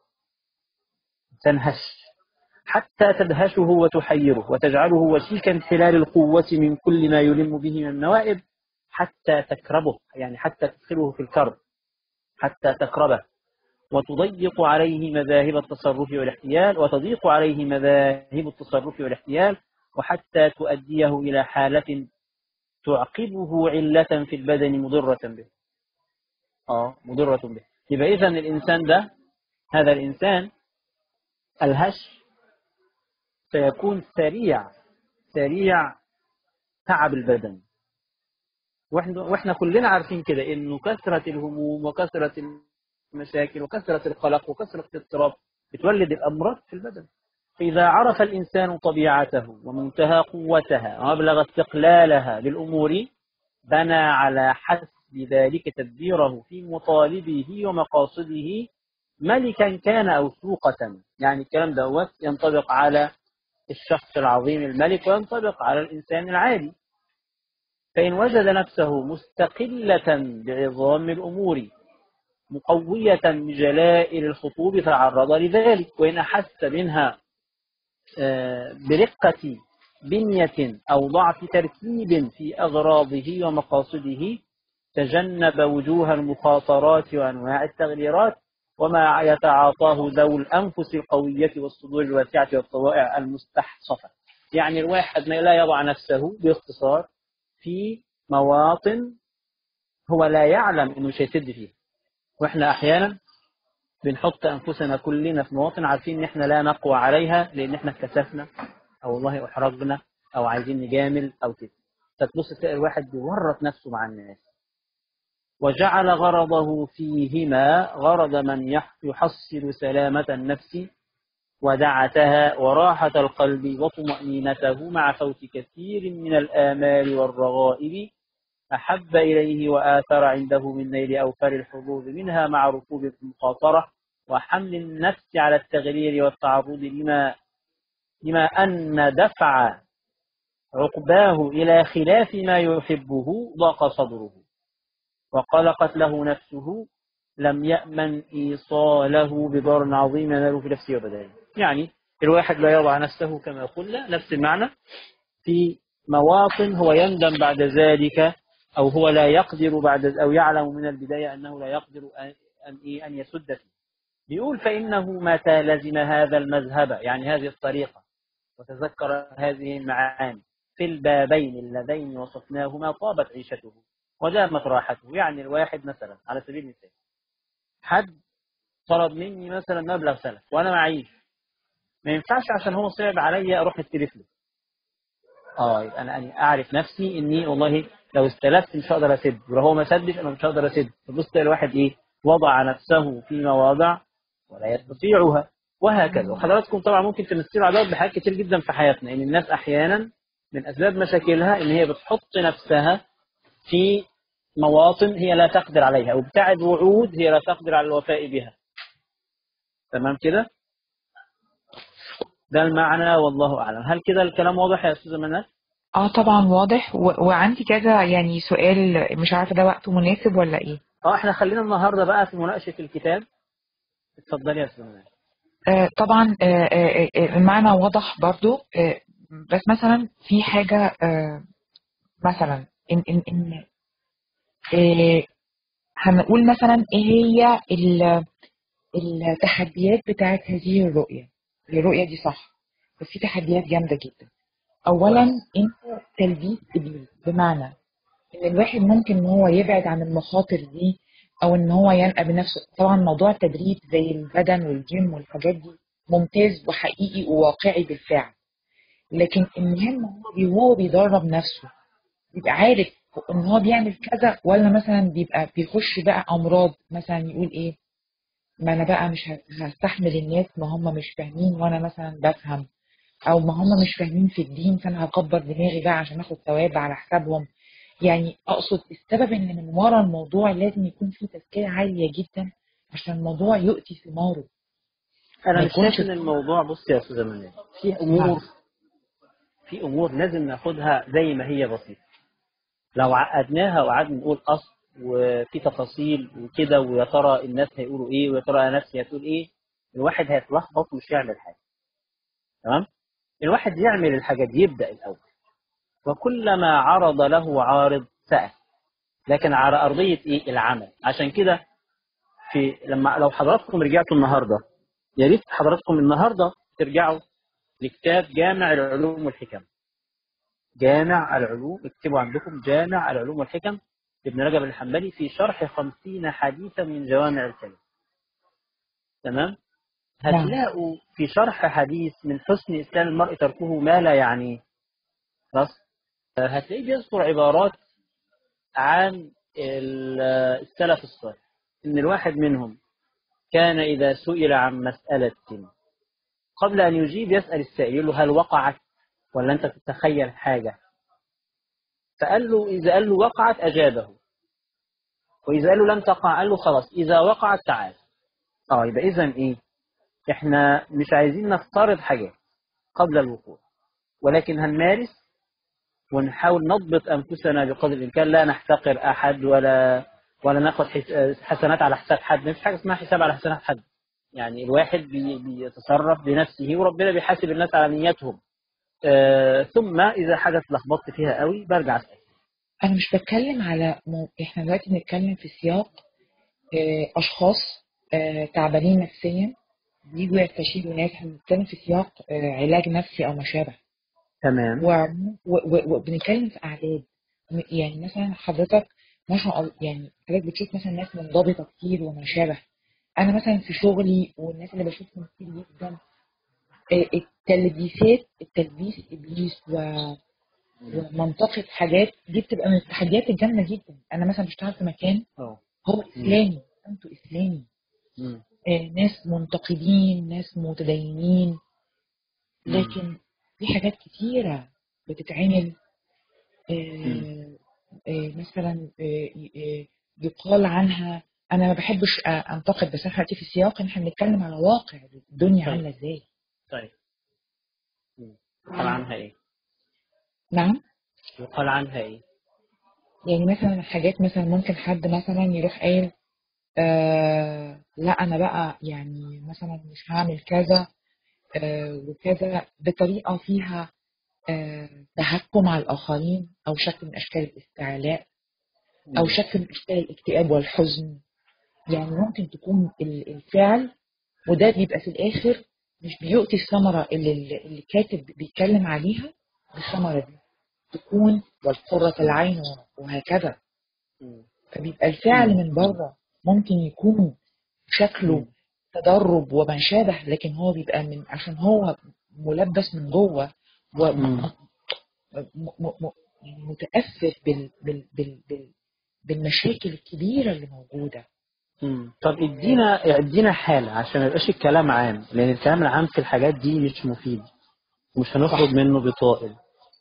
تنهش حتى تدهشه وتحيره وتجعله وشيكا خلال القوة من كل ما يلم به من النوائب حتى تكربه يعني حتى تدخله في الكرب حتى تكربه وتضيق عليه مذاهب التصرف والاحتيال وتضيق عليه مذاهب التصرف والاحتيال وحتى تؤديه إلى حالة تعقبه علة في البدن مضرة به آه مضرة به يبقى إذا الإنسان ده هذا الإنسان الهش سيكون سريع سريع تعب البدن واحنا, واحنا كلنا عارفين كده انه كثرة الهموم وكثرة المشاكل وكثرة القلق وكثرة الاضطراب بتولد الامراض في البدن فاذا عرف الانسان طبيعته ومنتهى قوتها ومبلغ استقلالها للامور بنى على حسب ذلك تدبيره في مطالبه ومقاصده ملكا كان او سوقة يعني الكلام دوت ينطبق على الشخص العظيم الملك وينطبق على الإنسان العادي فإن وجد نفسه مستقلة بعظام الأمور مقوية بجلائل الخطوب تعرض لذلك وإن أحس منها برقة بنية أو ضعف ترتيب في أغراضه ومقاصده تجنب وجوه المخاطرات وأنواع التغييرات وما يتعاطاه ذو الأنفس القوية والصدور الواسعة والطوائع المستحصفة يعني الواحد ما لا يضع نفسه باختصار في مواطن هو لا يعلم انه مش هيسد فيها واحنا احيانا بنحط انفسنا كلنا في مواطن عارفين ان احنا لا نقوى عليها لان احنا اتكسفنا او والله احرجنا او عايزين نجامل او كده فتبص تلاقي الواحد بيورط نفسه مع الناس وجعل غرضه فيهما غرض من يح- يحصل سلامة النفس ودعتها وراحة القلب وطمأنينته مع فوت كثير من الآمال والرغائب أحب إليه وآثر عنده من نيل أوفر الحظوظ منها مع ركوب المخاطرة وحمل النفس على التغيير والتعرض لما لما أن دفع عقباه إلى خلاف ما يحبه ضاق صدره وقلقت له نفسه لم يأمن إيصاله بضار عظيم يناله في نفسه وبدنه يعني الواحد لا يضع نفسه كما قلنا نفس المعنى في مواطن هو يندم بعد ذلك أو هو لا يقدر بعد أو يعلم من البداية أنه لا يقدر أن أن, إيه أن يسد فيه بيقول فإنه متى لزم هذا المذهب يعني هذه الطريقة وتذكر هذه المعاني في البابين اللذين وصفناهما طابت عيشته ودامت راحته يعني الواحد مثلا على سبيل المثال حد طلب مني مثلا مبلغ سلف وانا معيش ما ينفعش عشان هو صعب عليا اروح استلف له اه يبقى انا أنا اعرف نفسي اني والله لو استلفت مش هقدر اسد ولو هو ما سدش انا مش هقدر اسد فبص تلاقي الواحد ايه وضع نفسه في مواضع ولا يستطيعها وهكذا وحضراتكم طبعا ممكن تمثلوا عدد بحاجات كتير جدا في حياتنا ان الناس احيانا من اسباب مشاكلها ان هي بتحط نفسها في مواطن هي لا تقدر عليها او بتعد وعود هي لا تقدر على الوفاء بها تمام كده ده المعنى والله اعلم هل كده الكلام واضح يا استاذه منال اه طبعا واضح و... وعندي كذا يعني سؤال مش عارفه ده وقته مناسب ولا ايه اه احنا خلينا النهارده بقى في مناقشه الكتاب اتفضلي يا استاذه منال آه طبعا آه آه آه، المعنى واضح برضو آه بس مثلا في حاجه آه مثلا ان ان ان آه هنقول مثلا ايه هي ال- التحديات بتاعت هذه الرؤيه هي الرؤيه دي صح بس في تحديات جامده جدا اولا انت تلبيس ابليس بمعنى ان الواحد ممكن ان هو يبعد عن المخاطر دي او ان هو ينقى بنفسه طبعا موضوع التدريب زي البدن والجيم والحاجات دي ممتاز وحقيقي وواقعي بالفعل لكن المهم هو بي- وهو بيدرب نفسه بيبقى عارف ان هو بيعمل كذا ولا مثلا بيبقى بيخش بقى امراض مثلا يقول ايه ما انا بقى مش ه- هستحمل الناس ما هم مش فاهمين وانا مثلا بفهم او ما هم مش فاهمين في الدين فانا هكبر دماغي بقى عشان اخد ثواب على حسابهم يعني اقصد السبب ان من ورا الموضوع لازم يكون في تزكية عالية جدا عشان الموضوع يؤتي ثماره انا ما مش يكونش شايف ان الموضوع بص يا استاذه منال في امور في امور لازم ناخدها زي ما هي بسيطه لو عقدناها وقعدنا نقول اصل وفي تفاصيل وكده ويا ترى الناس هيقولوا ايه ويا ترى انا نفسي هتقول ايه الواحد هيتلخبط ومش يعمل حاجه تمام الواحد يعمل الحاجات دي يبدا الاول وكلما عرض له عارض سأل لكن على ارضيه ايه العمل عشان كده في لما لو حضراتكم رجعتوا النهارده يا ريت حضراتكم النهارده ترجعوا لكتاب جامع العلوم والحكم جامع العلوم اكتبوا عندكم جامع العلوم والحكم ابن رجب الحنبلي في شرح خمسين حديثا من جوامع الكلم تمام نعم. هتلاقوا في شرح حديث من حسن إسلام المرء تركه ما لا يعنيه خلاص آه، هتلاقيه بيذكر عبارات عن ال- السلف الصالح إن الواحد منهم كان إذا سئل عن مسألة قبل أن يجيب يسأل السائل يقول له هل وقعت ولا أنت تتخيل حاجة فقال له إذا قال له وقعت أجابه وإذا قال له لم تقع قال له خلاص إذا وقعت تعال اه يبقى إذا إيه إحنا مش عايزين نفترض حاجات قبل الوقوع ولكن هنمارس ونحاول نضبط أنفسنا بقدر الإمكان لا نحتقر أحد ولا ولا ناخد حس- حسنات على حساب حد مفيش حاجة اسمها حساب على حسنات حد يعني الواحد بي بيتصرف بنفسه وربنا بيحاسب الناس على نياتهم آه ثم اذا حاجه اتلخبطت فيها قوي برجع اسال انا مش بتكلم على م... احنا دلوقتي بنتكلم في سياق آه، اشخاص آه، تعبانين نفسيا بيجوا يستشيروا ناس احنا بنتكلم في سياق آه، علاج نفسي او ما شابه تمام وبنتكلم و... و... وبنتكلم في اعداد م- يعني مثلا حضرتك ما شاء الله يعني حضرتك بتشوف مثلا ناس منضبطه كتير وما شابه انا مثلا في شغلي والناس اللي بشوفهم كتير جدا آه، التلبيسات التلبيس ابليس و... ومنطقه حاجات دي بتبقى من التحديات الجامده جدا انا مثلا بشتغل في مكان اه هو اسلامي انتوا اسلامي مم. آه، ناس منتقدين ناس متدينين مم. لكن في حاجات كتيرة بتتعمل آه، آه، مثلا آه، آه، يقال عنها انا ما بحبش آه، انتقد بس احنا دلوقتي في سياق ان احنا بنتكلم على واقع الدنيا طيب. عامله ازاي طيب مم. يقال عنها ايه؟ نعم يقال عنها ايه؟ يعني مثلا حاجات مثلا ممكن حد مثلا يروح قايل آه لا انا بقى يعني مثلا مش هعمل كذا آه وكذا بطريقه فيها آه تهكم على الاخرين او شكل من اشكال الاستعلاء او شكل من اشكال الاكتئاب والحزن يعني ممكن تكون ال- الفعل وده بيبقى في الاخر مش بيؤتي الثمره اللي اللي الكاتب بيتكلم عليها الثمره دي تكون والقرة العين وهكذا مم. فبيبقى الفعل من بره ممكن يكون شكله تدرب وما شابه لكن هو بيبقى من عشان هو ملبس من جوه و مم. م- م- م- يعني متأثر بال بال بال بال بالمشاكل الكبيرة اللي موجودة مم. طب ادينا ادينا حالة عشان ما يبقاش الكلام عام لأن الكلام العام في الحاجات دي مش مفيد ومش هنخرج صح. منه بطائل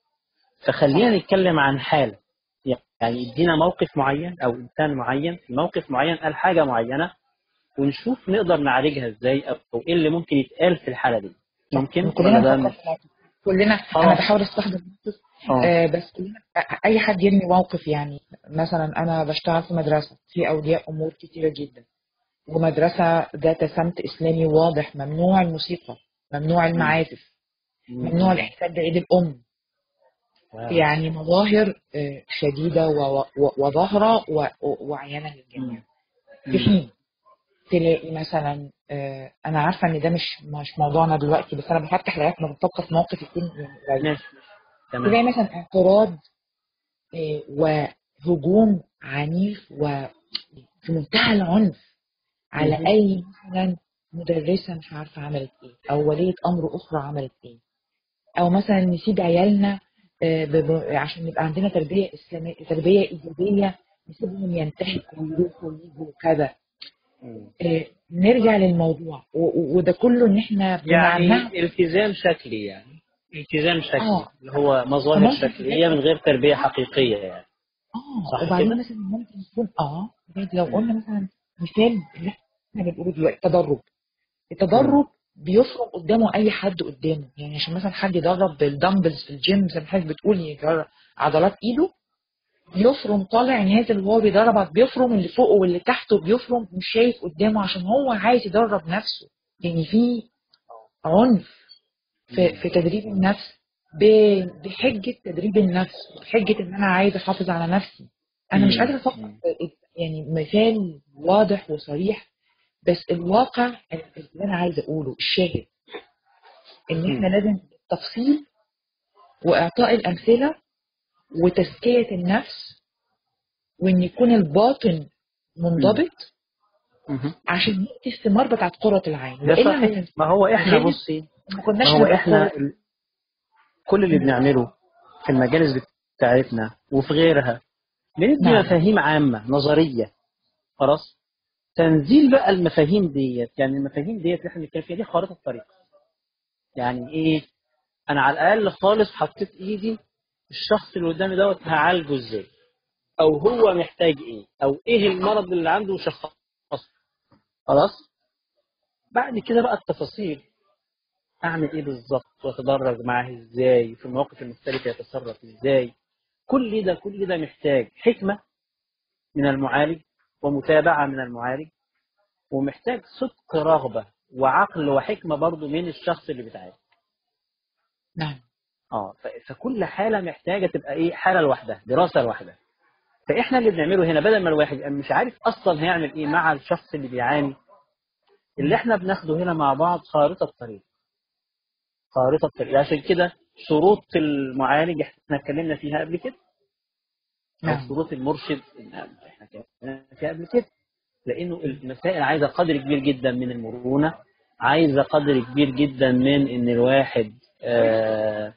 فخلينا نتكلم عن حالة يعني ادينا موقف معين أو إنسان معين في موقف معين قال حاجة معينة ونشوف نقدر نعالجها ازاي أو أو إيه اللي ممكن يتقال في الحالة دي ممكن كلنا ولا ده نفكر في موقف. كلنا آه. انا بحاول استخدم موقف اه آه بس كلنا اي حد يرمي موقف يعني مثلا انا بشتغل في مدرسه في اولياء امور كتيره جدا ومدرسه ذات سمت اسلامي واضح ممنوع الموسيقى ممنوع المعازف ممنوع الاحتفال بعيد الام واو. يعني مظاهر آه، شديده و- و- وظاهره و- و- وعيانه للجميع في حين تلاقي مثلا آه، انا عارفه ان ده مش مش موضوعنا دلوقتي بس انا بفتح لغايه ما بفكر في موقف يكون يعني قريب. ماشي تمام تلاقي مثلا اعتراض آه، وهجوم عنيف وفي منتهى العنف على مهم. اي مثلا مدرسه مش عارفه عملت ايه او وليه امر اخرى عملت ايه او مثلا نسيب عيالنا آه، ب- ب- عشان يبقى عندنا تربيه اسلاميه تربيه ايجابيه نسيبهم ينتهكوا ويروحوا ويجوا وكذا مم. آه، نرجع للموضوع و- و- وده كله ان احنا يعني بنعنع التزام شكلي يعني التزام شكلي آه. اللي هو مظاهر فممكن شكلية من غير تربية حقيقية يعني اه صح وبعدين كده؟ مثلا ممكن يكون اه بعد لو قلنا مثلا مثال اللي احنا بنقوله دلوقتي تدرب التدرب بيفرم قدامه اي حد قدامه يعني عشان مثلا حد يدرب بالدمبلز في الجيم زي ما حضرتك بتقول يجرب عضلات ايده بيفرم طالع نازل وهو بيدرب بيفرم اللي فوقه واللي تحته بيفرم مش شايف قدامه عشان هو عايز يدرب نفسه يعني في عنف في, في تدريب النفس ب- بحجة تدريب النفس بحجة ان انا عايز احافظ على نفسي انا مش مم. قادرة افكر في يعني مثال واضح وصريح بس الواقع اللي انا عايزة اقوله الشاهد ان احنا لازم تفصيل واعطاء الامثلة وتزكية النفس وان يكون الباطن منضبط مهم. عشان يدي الثمار بتاعت قرة العين ده وإلا صحيح ما- ما هو احنا غير- بصي ما ما كناش هو نبقى احنا قرة. ال- كل اللي بنعمله في المجالس بتاعتنا وفي غيرها بندي نعم. مفاهيم عامة نظرية خلاص تنزيل بقى المفاهيم ديت يعني المفاهيم ديت اللي احنا بنتكلم فيها دي خارطة الطريق يعني ايه انا على الاقل خالص حطيت ايدي الشخص اللي قدامي دوت هعالجه ازاي او هو محتاج ايه او ايه المرض اللي عنده وشخصه خلاص بعد كده بقى التفاصيل اعمل ايه بالظبط واتدرج معاه ازاي في المواقف المختلفه يتصرف ازاي كل ده كل ده محتاج حكمه من المعالج ومتابعه من المعالج ومحتاج صدق رغبه وعقل وحكمه برضو من الشخص اللي بيتعالج نعم اه ف- فكل حاله محتاجه تبقى ايه حاله لوحدها دراسه لوحدها فاحنا اللي بنعمله هنا بدل ما الواحد يبقى مش عارف اصلا هيعمل ايه مع الشخص اللي بيعاني اللي احنا بناخده هنا مع بعض خارطه طريق خارطه طريق عشان كده شروط المعالج احنا اتكلمنا فيها قبل كده نعم. أو شروط المرشد احنا اتكلمنا فيها قبل كده لانه المسائل عايزه قدر كبير جدا من المرونه عايزه قدر كبير جدا من ان الواحد آه،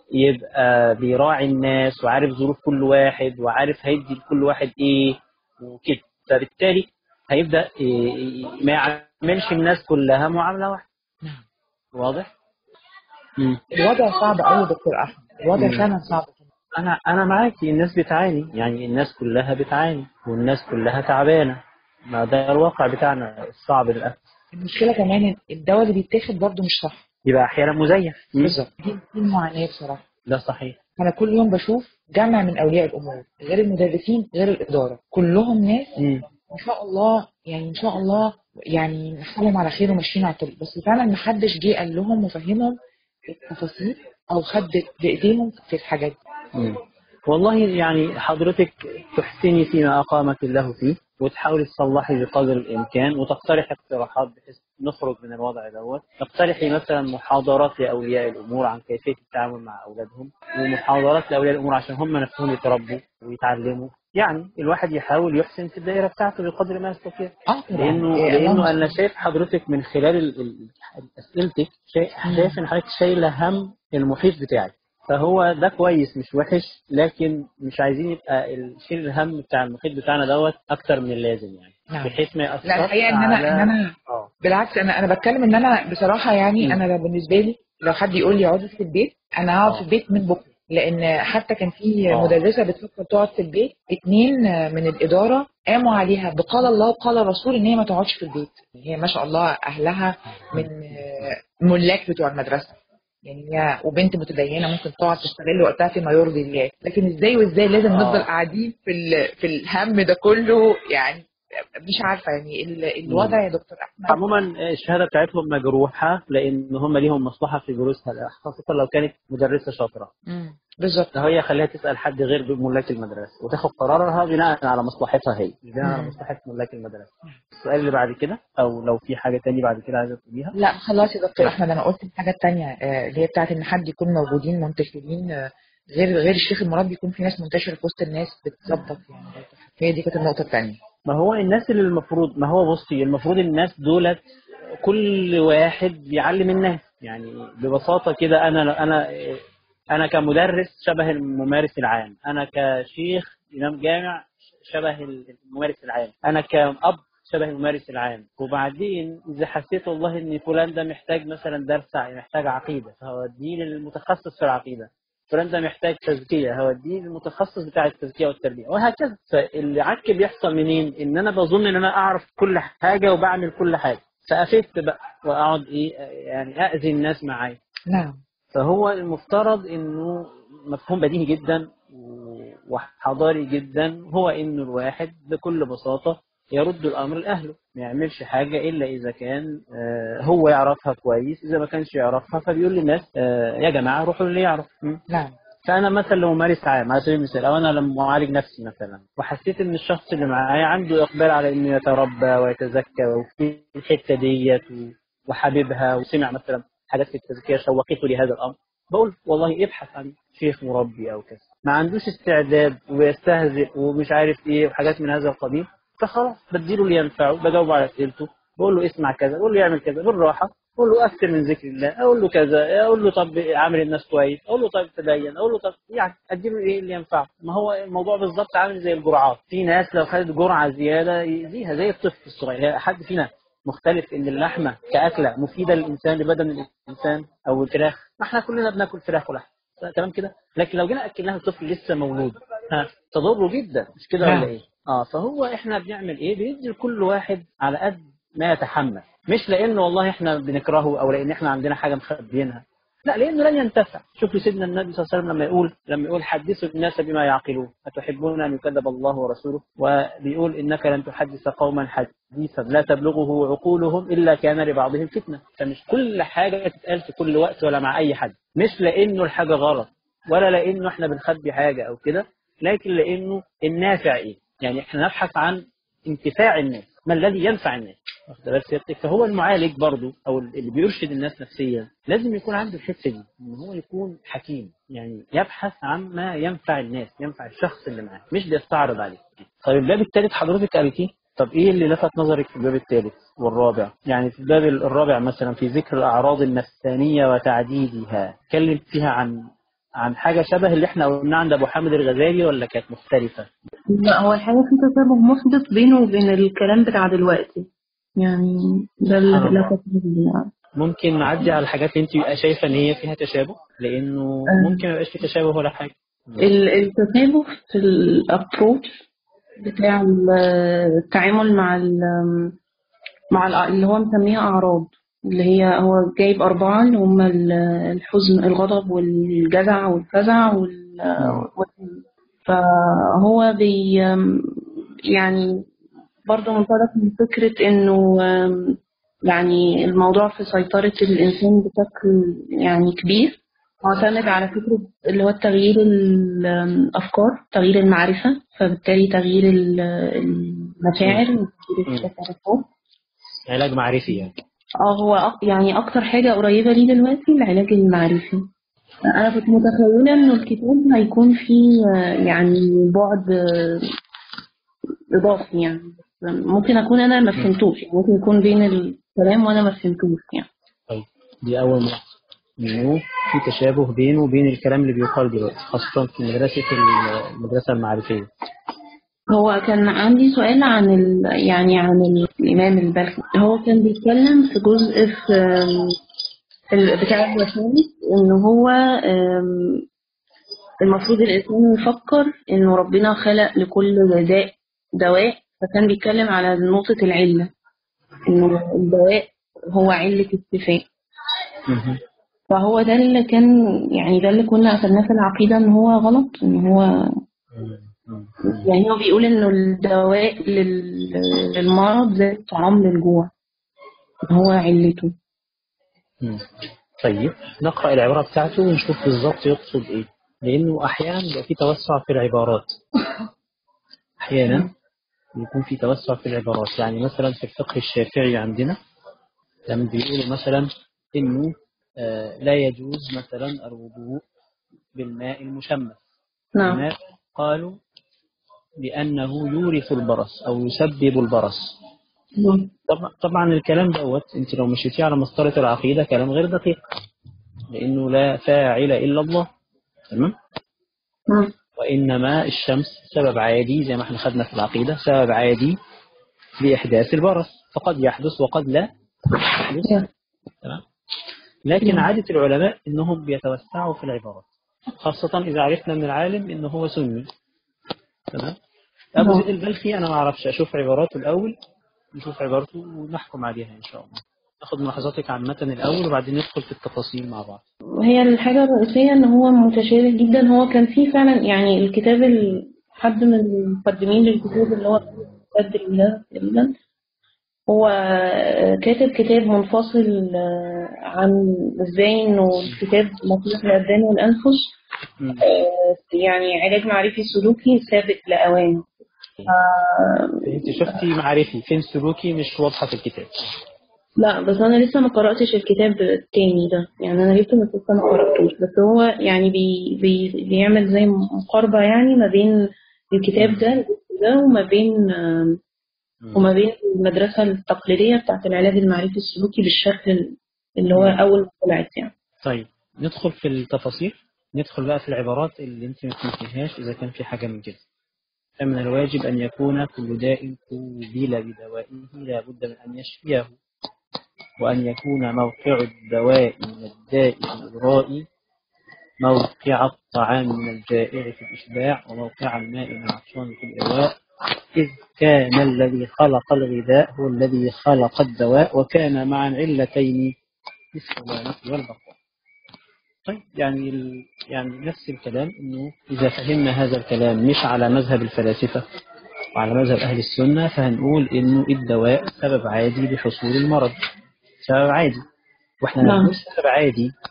يبقى بيراعي الناس وعارف ظروف كل واحد وعارف هيدي لكل واحد ايه وكده فبالتالي هيبدا ي- ي- ما يعملش الناس كلها معامله واحده نعم. واضح؟ مم. الوضع صعب قوي يا دكتور احمد الوضع مم. فعلا صعب انا انا معاكي الناس بتعاني يعني الناس كلها بتعاني والناس كلها تعبانه ما ده الواقع بتاعنا الصعب للاسف المشكله كمان إن الدواء اللي بيتاخد برضه مش صح يبقى احيانا مزيف مم. بالظبط دي دي المعاناه بصراحه ده صحيح انا كل يوم بشوف جمع من اولياء الامور غير المدرسين غير الاداره كلهم ناس مم. ما شاء الله يعني ان شاء الله يعني نحسبهم على خير وماشيين على الطريق بس فعلا ما حدش جه قال لهم وفهمهم التفاصيل او خد بايديهم في الحاجات دي مم. والله يعني حضرتك تحسني فيما أقامك الله فيه وتحاولي تصلحي بقدر الإمكان وتقترحي اقتراحات بحيث نخرج من الوضع دوت تقترحي مثلا محاضرات لأولياء الأمور عن كيفية التعامل مع أولادهم ومحاضرات لأولياء الأمور عشان هم نفسهم يتربوا ويتعلموا يعني الواحد يحاول يحسن في الدائرة بتاعته بقدر ما يستطيع اه طبعا لانه إيه، لانه اللهم انا صل. شايف حضرتك من خلال ال- ال- اسئلتك شايف شايف ان حضرتك شايله هم المحيط بتاعك فهو ده كويس مش وحش لكن مش عايزين يبقى ال- شيل الهم بتاع المحيط بتاعنا دوت اكتر من اللازم يعني نعم. بحيث ما ياثرش لا الحقيقه ان انا على ان انا اه بالعكس انا انا بتكلم ان انا بصراحه يعني مم. انا بالنسبه لي لو حد يقول لي اقعدي في البيت انا هقعد آه. في البيت من بكره لان حتى كان في آه. مدرسه بتفكر تقعد في البيت اتنين من الاداره قاموا عليها بقال الله وقال الرسول ان هي ما تقعدش في البيت هي ما شاء الله اهلها من ملاك بتوع المدرسه يعني هي وبنت متدينه ممكن تقعد تستغل وقتها فيما يرضي الله لكن ازاي وازاي لازم آه. نفضل قاعدين في ال- في الهم ده كله يعني مش عارفه يعني ال- الوضع يا دكتور احمد عموما الشهاده بتاعتهم مجروحه لان هم ليهم مصلحه في جلوسها خاصه لو كانت مدرسه شاطره مم. بالظبط هي خليها تسال حد غير ملاك المدرسه وتاخد قرارها بناء على مصلحتها هي مش بناء على مم. مصلحه ملاك المدرسه السؤال اللي بعد كده او لو في حاجه تاني بعد كده عايزه تقوليها لا خلاص يا دكتور احمد انا قلت الحاجه الثانيه اللي هي بتاعت ان حد يكون موجودين منتشرين آه، غير غير الشيخ المربي يكون في ناس منتشره في وسط الناس بتظبط يعني هي دي كانت النقطه الثانيه ما هو الناس اللي المفروض ما هو بصي المفروض الناس دولت كل واحد بيعلم الناس يعني ببساطه كده انا انا انا كمدرس شبه الممارس العام انا كشيخ امام جامع شبه الممارس العام انا كأب شبه الممارس العام وبعدين اذا حسيت والله ان فلان ده محتاج مثلا درس محتاج عقيده فهوديه للمتخصص في العقيده فلان ده محتاج تزكيه هوديه للمتخصص بتاع التزكيه والتربيه وهكذا فاللي عك بيحصل منين ان انا بظن ان انا اعرف كل حاجه وبعمل كل حاجه فافدت بقى واقعد ايه يعني اذي الناس معايا نعم فهو المفترض انه مفهوم بديهي جدا و- وحضاري جدا هو انه الواحد بكل بساطه يرد الامر لاهله ما يعملش حاجه الا اذا كان آه، هو يعرفها كويس اذا ما كانش يعرفها فبيقول للناس آه، يا جماعه روحوا اللي يعرف م. نعم فانا مثلا لو ممارس عام على سبيل المثال او انا لما معالج نفسي مثلا وحسيت ان الشخص اللي معايا عنده اقبال على انه يتربى ويتزكى وفي الحته ديت و- وحاببها وسمع مثلا حاجات في التزكيه شوقته لهذا الامر بقول والله ابحث عن شيخ مربي او كذا ما عندوش استعداد ويستهزئ ومش عارف ايه وحاجات من هذا القبيل فخلاص بديله اللي ينفعه بجاوب على اسئلته بقول له اسمع كذا بقول له يعمل كذا بالراحه اقول له اكثر من ذكر الله اقول له كذا اقول له طب عامل الناس كويس اقول له طب تدين اقول له طب يعني اديله ايه اللي ينفعه ما هو الموضوع بالظبط عامل زي الجرعات في ناس لو خدت جرعه زياده يأذيها زي الطفل الصغير هي حد فينا مختلف ان اللحمه كاكله مفيده للانسان لبدن الانسان او الفراخ ما احنا كلنا بناكل فراخ ولحم تمام كده لكن لو جينا اكلناها الطفل لسه مولود ها تضره جدا مش كده نعم. ولا ايه اه فهو احنا بنعمل ايه بندي لكل واحد على قد ما يتحمل مش لانه والله احنا بنكرهه او لان احنا عندنا حاجه مخبيينها لا لانه لن ينتفع شوفوا سيدنا النبي صلى الله عليه وسلم لما يقول لما يقول حدثوا الناس بما يعقلون اتحبون ان يكذب الله ورسوله وبيقول انك لن تحدث قوما حديثا لا تبلغه عقولهم الا كان لبعضهم فتنه فمش كل حاجه تتقال في كل وقت ولا مع اي حد مش لانه الحاجه غلط ولا لانه احنا بنخبي حاجه او كده لكن لانه النافع ايه يعني احنا نبحث عن انتفاع الناس ما الذي ينفع الناس واخد بالك سيادتك فهو المعالج برضو او اللي بيرشد الناس نفسيا لازم يكون عنده الحته دي ان هو يكون حكيم يعني يبحث عن ما ينفع الناس ينفع الشخص اللي معاه مش بيستعرض عليه طيب الباب الثالث حضرتك قريتيه طب ايه اللي لفت نظرك في الباب الثالث والرابع يعني في الباب الرابع مثلا في ذكر الاعراض النفسانيه وتعديدها اتكلم فيها عن عن حاجه شبه اللي احنا قلنا عند ابو حامد الغزالي ولا كانت مختلفه لا هو الحقيقة في تشابه محدث بينه وبين الكلام بتاع دلوقتي يعني ده اللي سبحان الله. لفت نظري. ممكن نعدي على الحاجات اللي انت بقى شايفه ان هي فيها تشابه لانه آه. ممكن ما يبقاش في تشابه ولا حاجه ال- التشابه في الابروتش بتاع ال- التعامل مع ال- مع ال- اللي هو مسميها اعراض اللي هي هو جايب اربعه اللي هم ال- الحزن الغضب والجزع والفزع وال وال- فهو بي يعني برضه منطلق من فكرة إنه آم، يعني الموضوع في سيطرة الإنسان بشكل يعني كبير معتمد على فكرة اللي هو تغيير الأفكار تغيير المعرفة فبالتالي تغيير ال- المشاعر تغيير التصرفات علاج معرفي يعني اه هو أك- يعني أكتر حاجة قريبة لي دلوقتي العلاج المعرفي أنا كنت متخيلة إنه الكتاب هيكون فيه آه، يعني بعد آه، إضافي يعني ممكن أكون أنا ما فهمتوش يعني ممكن يكون بين الكلام وأنا ما فهمتوش يعني طيب دي اول ملاحظه انه في تشابه بينه وبين الكلام اللي بيقال دلوقتي خاصه في مدرسه المدرسه المعرفيه هو كان عندي سؤال عن ال... يعني عن الإمام البلخي هو كان بيتكلم في جزء في آم، ال- بتاع الوسائل إن هو آم، المفروض الإنسان يفكر إنه ربنا خلق لكل داء دواء فكان بيتكلم على نقطة العلة إنه الدواء هو علة الشفاء مهم. فهو ده اللي كان يعني ده اللي كنا أخدناه في العقيدة إن هو غلط إن هو مم. مم. يعني هو بيقول إنه الدواء لل- للمرض زي الطعام للجوع إن هو علته مم. طيب نقرا العباره بتاعته ونشوف بالظبط يقصد ايه لانه احيانا بيبقى في توسع في العبارات احيانا بيكون في توسع في العبارات يعني مثلا في الفقه الشافعي عندنا لما بيقولوا مثلا انه آه، لا يجوز مثلا الوضوء بالماء المشمس نعم لماذا؟ قالوا لأنه يورث البرص أو يسبب البرص طبعا طبعا الكلام دوت انت لو مشيتيه على مسطرة العقيدة كلام غير دقيق لأنه لا فاعل إلا الله تمام نعم وإنما الشمس سبب عادي زي ما احنا خدنا في العقيدة سبب عادي لإحداث البرص فقد يحدث وقد لا يحدث تمام لكن عادة العلماء إنهم بيتوسعوا في العبارات خاصة إذا عرفنا من العالم إنه هو سني تمام أبو نعم. زيد البلخي أنا ما أعرفش أشوف عباراته الأول نشوف عبارته ونحكم عليها إن شاء الله ناخد ملاحظاتك عن المتن الأول وبعدين ندخل في التفاصيل مع بعض هي الحاجة الرئيسية إن هو متشابه جدا هو كان فيه فعلا يعني الكتاب ال- حد من المقدمين للكتاب اللي هو بدر الله تقريبا هو كاتب كتاب منفصل آه، عن ازاي انه الكتاب مطلوب للأبدان والأنفس مم. آه، يعني علاج معرفي سلوكي سابق لأوانه ف- أنت شفتي معرفي فين سلوكي مش واضحة في الكتاب لا بس انا لسه ما قراتش الكتاب التاني ده يعني انا جبته بس لسه ما قراتوش بس هو يعني بي بي بيعمل زي مقاربه يعني ما بين الكتاب ده ده وما بين آم، مم. وما بين المدرسه التقليديه بتاعت العلاج المعرفي السلوكي بالشكل اللي هو اول ما طلعت يعني طيب ندخل في التفاصيل ندخل بقى في العبارات اللي انت ما فهمتيهاش اذا كان في حاجه من كده فمن الواجب ان يكون كل داء قوبل بدوائه لا بد من ان يشفيه وان يكون موقع الدواء من الداء في الإغراء موقع الطعام من الجائع في الإشباع وموقع الماء من العطشان في الإرواء إذ كان الذي خلق الغذاء هو الذي خلق الدواء وكان معا علتين في السلامة والبقاء طيب يعني ال... يعني نفس الكلام انه اذا فهمنا هذا الكلام مش على مذهب الفلاسفه وعلى مذهب اهل السنه فهنقول انه الدواء سبب عادي لحصول المرض سبب عادي واحنا نعم. نقول سبب عادي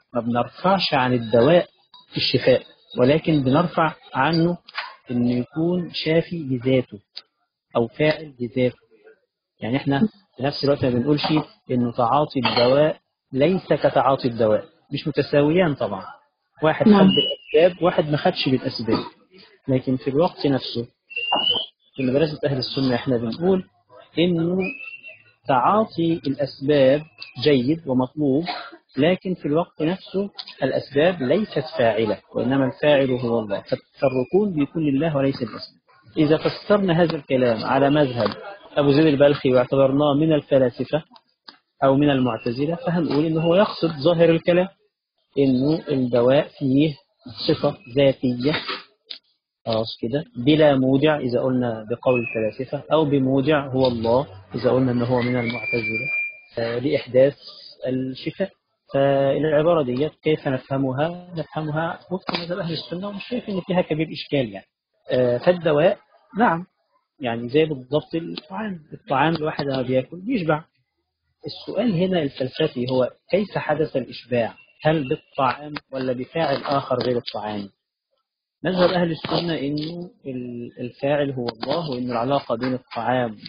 ما بنرفعش عن الدواء في الشفاء ولكن بنرفع عنه انه يكون شافي لذاته او فاعل لذاته يعني احنا في نفس الوقت ما بنقولش انه تعاطي الدواء ليس كتعاطي الدواء مش متساويان طبعا واحد خد نعم. بالاسباب واحد ما خدش بالاسباب لكن في الوقت نفسه في مدرسة أهل السنة احنا بنقول إنه تعاطي الأسباب جيد ومطلوب لكن في الوقت نفسه الأسباب ليست فاعلة وإنما الفاعل هو الله فالركون بيكون لله وليس الأسباب إذا فسرنا هذا الكلام على مذهب أبو زيد البلخي واعتبرناه من الفلاسفة أو من المعتزلة فهنقول إنه هو يقصد ظاهر الكلام إنه الدواء فيه صفة ذاتية خلاص كده بلا مودع إذا قلنا بقول الفلاسفة أو بمودع هو الله إذا قلنا أنه هو من المعتزلة آه، لإحداث الشفاء فالعبارة دي كيف نفهمها نفهمها وفق مذهب أهل السنة ومش شايف إن فيها كبير إشكال يعني آه، فالدواء نعم يعني زي بالضبط الطعام الطعام الواحد لما بياكل بيشبع السؤال هنا الفلسفي هو كيف حدث الإشباع هل بالطعام ولا بفاعل آخر غير الطعام مذهب أهل السنة إنه ال- الفاعل هو الله وإن العلاقة بين الطعام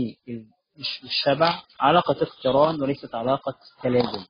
والشبع علاقة اقتران وليست علاقة تلازم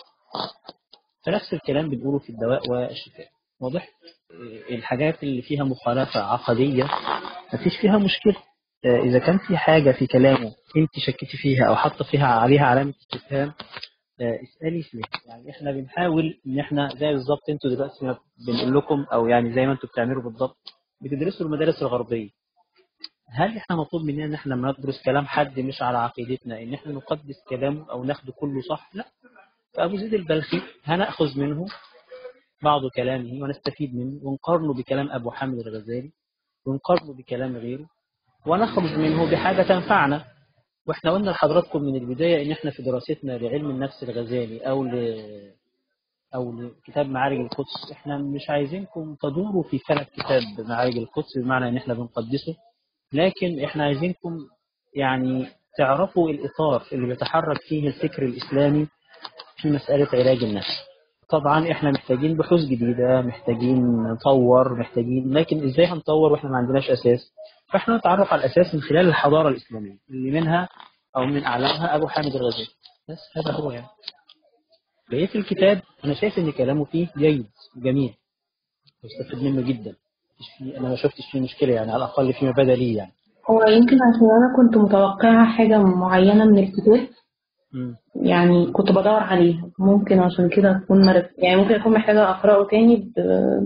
فنفس الكلام بنقوله في الدواء والشفاء واضح؟ إيه، الحاجات اللي فيها مخالفة عقدية مفيش فيها مشكلة آه، إذا كان في حاجة في كلامه أنت شكيتي فيها أو حاطة فيها عليها علامة استفهام آه، اسألي فيه يعني احنا بنحاول ان احنا زي بالظبط انتوا دلوقتي ما بنقول لكم او يعني زي ما انتوا بتعملوا بالظبط بتدرسوا المدارس الغربية هل احنا مطلوب مننا ان احنا لما ندرس كلام حد مش على عقيدتنا ان احنا نقدس كلامه او ناخده كله صح لا فابو زيد البلخي هناخذ منه بعض كلامه ونستفيد منه ونقارنه بكلام ابو حامد الغزالي ونقارنه بكلام غيره ونخرج منه بحاجة تنفعنا واحنا قلنا لحضراتكم من البداية ان احنا في دراستنا لعلم النفس الغزالي او ل او لكتاب معارج القدس احنا مش عايزينكم تدوروا في فلك كتاب معارج القدس بمعنى ان احنا بنقدسه لكن احنا عايزينكم يعني تعرفوا الاطار اللي بيتحرك فيه الفكر الاسلامي في مسألة علاج النفس طبعا احنا محتاجين بحوث جديدة محتاجين نطور محتاجين لكن ازاي هنطور واحنا ما عندناش اساس فاحنا نتعرف على الاساس من خلال الحضارة الاسلامية اللي منها او من اعلامها ابو حامد الغزالي بس هذا هو يعني بقية الكتاب انا شايف ان كلامه فيه جيد وجميل واستفيد منه جدا مش فيه انا ما شفتش فيه مشكلة يعني على الاقل فيما بدا لي يعني هو يمكن عشان أنا كنت متوقعة حاجة معينة من الكتاب مم. يعني كنت بدور عليها ممكن عشان كده أكون مرف يعني ممكن أكون محتاجة أقرأه تاني ب...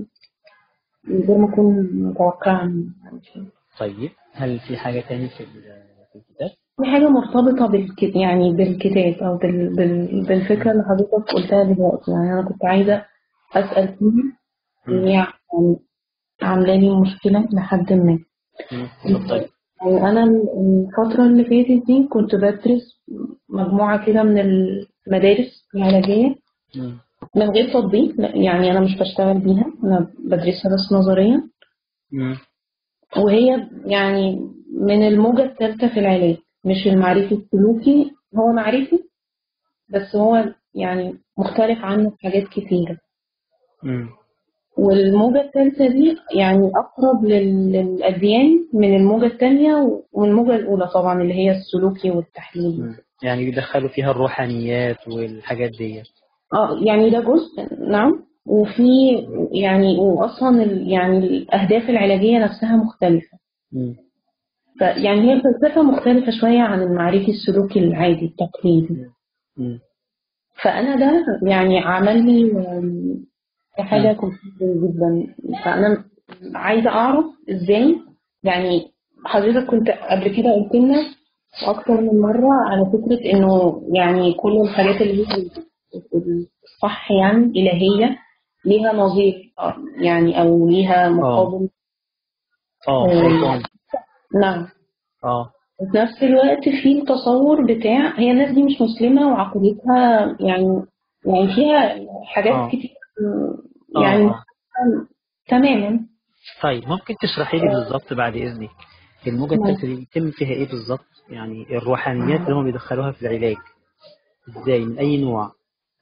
من غير ما أكون متوقعة عن شيء طيب هل في حاجة تاني في ال- في الكتاب؟ في حاجة مرتبطة بالك... يعني بالكتاب أو بال... بال... بالفكرة اللي حضرتك قلتها دلوقتي يعني أنا كنت عايزة أسأل فيها مم. هي يعني عاملة لي مشكلة لحد ما مم. اتفضلي يعني أنا الفترة اللي فاتت دي كنت بدرس مجموعة كده من المدارس العلاجية مم. من غير تطبيق لا، يعني أنا مش بشتغل بيها أنا بدرسها بس نظريا مم. وهي يعني من الموجة الثالثة في العلاج مش المعرفي السلوكي هو معرفي بس هو يعني مختلف عنه في حاجات كتيرة مم. والموجة الثالثة دي يعني أقرب لل- للأديان من الموجة الثانية ومن الموجة الأولى طبعا اللي هي السلوكي والتحليل مم. يعني بيدخلوا فيها الروحانيات والحاجات دي اه يعني ده جزء نعم وفي يعني واصلا ال- يعني الاهداف العلاجيه نفسها مختلفه مم. فيعني هي فلسفه مختلفه شويه عن المعرفي السلوكي العادي التقليدي مم. فانا ده يعني عمل لي آم، حاجه كومبليكيتد جدا فانا عايزه اعرف ازاي يعني حضرتك كنت قبل كده قلت لنا اكتر من مره على فكره انه يعني كل الحاجات اللي هي الصح يعني الهيه ليها نظير آه، يعني او ليها مقابل اه آه. غلطان. نعم اه وفي نفس الوقت في التصور بتاع هي الناس دي مش مسلمة وعقيدتها يعني يعني فيها حاجات آه. كتير آه، يعني آه. تماما طيب ممكن تشرحي لي بالظبط بعد اذنك الموجة نعم. الثالثة دي بيتم فيها ايه بالظبط يعني الروحانيات اللي هم بيدخلوها في العلاج ازاي من اي نوع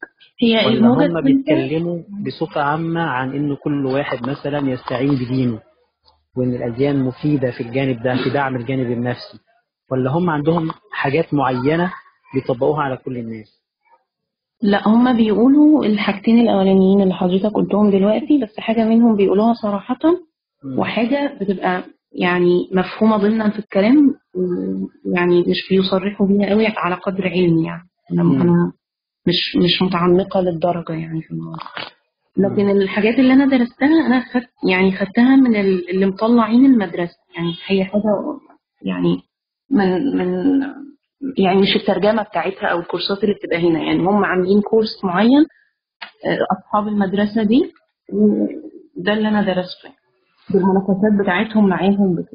هي ولا الموجة هم الثالثة بيتكلموا بصفة عامة عن إن كل واحد مثلا يستعين بدينه وإن الأديان مفيدة في الجانب ده في دعم الجانب النفسي ولا هم عندهم حاجات معينة بيطبقوها على كل الناس لا هما بيقولوا الحاجتين الأولانيين اللي حضرتك قلتهم دلوقتي بس حاجة منهم بيقولوها صراحة مم. وحاجة بتبقى يعني مفهومة ضمنا في الكلام و- يعني مش بيصرحوا بيها قوي على قدر علمي يعني أنا مم. أنا مش مش متعمقة للدرجة يعني في الموضوع لكن الحاجات اللي أنا درستها أنا خدت يعني خدتها من ال- اللي مطلعين المدرسة يعني هي حاجة يعني من من يعني مش الترجمة بتاعتها أو الكورسات اللي بتبقى هنا يعني هم عاملين كورس معين آه، أصحاب المدرسة دي وده اللي أنا درسته يعني. بالمنافسات بتاعتهم معاهم بكده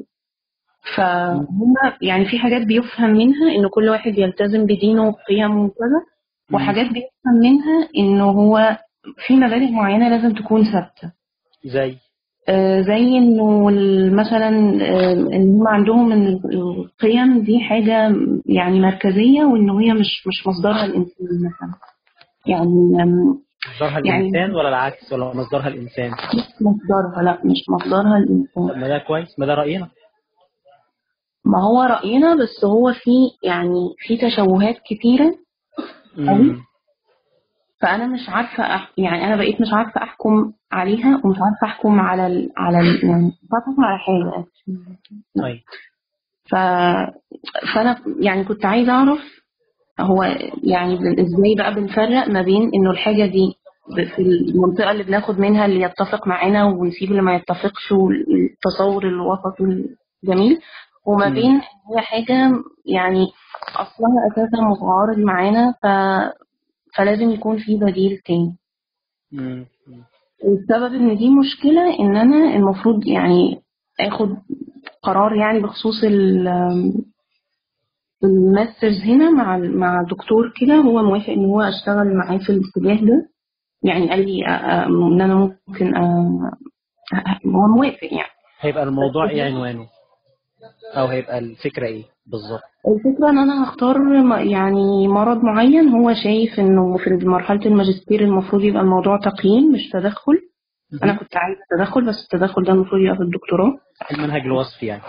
فهم يعني في حاجات بيفهم منها إن كل واحد يلتزم بدينه وقيمه وكذا وحاجات بيفهم منها إنه هو في مبادئ معينة لازم تكون ثابتة زي آه، زي انه ال- مثلا آه، ان هم عندهم ان القيم دي حاجه يعني مركزيه وان هي مش مش مصدرها الانسان مثلا يعني آم، مصدرها يعني- الإنسان ولا العكس ولا مصدرها الإنسان مش مصدرها لا مش مصدرها الانسان طب ما ده كويس ما ده رأينا ما هو راينا بس هو في يعني في تشوهات كتيره مم. فانا مش عارفه أح... يعني انا بقيت مش عارفه احكم عليها ومش عارفه احكم على ال... على ال... يعني مش عارفه احكم على حاجه طيب ف... فانا يعني كنت عايزه اعرف هو يعني بن- ازاي بقى بنفرق ما بين انه الحاجه دي ب- في المنطقه اللي بناخد منها اللي يتفق معانا ونسيب اللي ما يتفقش والتصور الوسط الجميل وما مم. بين إن هي حاجه يعني اصلها اساسا متعارض معانا ف... فلازم يكون في بديل تاني مم. مم. السبب ان دي مشكله ان انا المفروض يعني اخد قرار يعني بخصوص ال- الماسترز هنا مع مع دكتور كده هو موافق ان هو اشتغل معاه في الاتجاه ده يعني قال لي آه، آه، ان انا ممكن آه، آه، هو موافق يعني هيبقى الموضوع ايه عنوانه او هيبقى الفكرة ايه بالظبط الفكرة ان انا هختار م- يعني مرض معين هو شايف انه في مرحلة الماجستير المفروض يبقى الموضوع تقييم مش تدخل انا كنت عايزة تدخل بس التدخل ده المفروض يبقى في الدكتوراه المنهج الوصفي يعني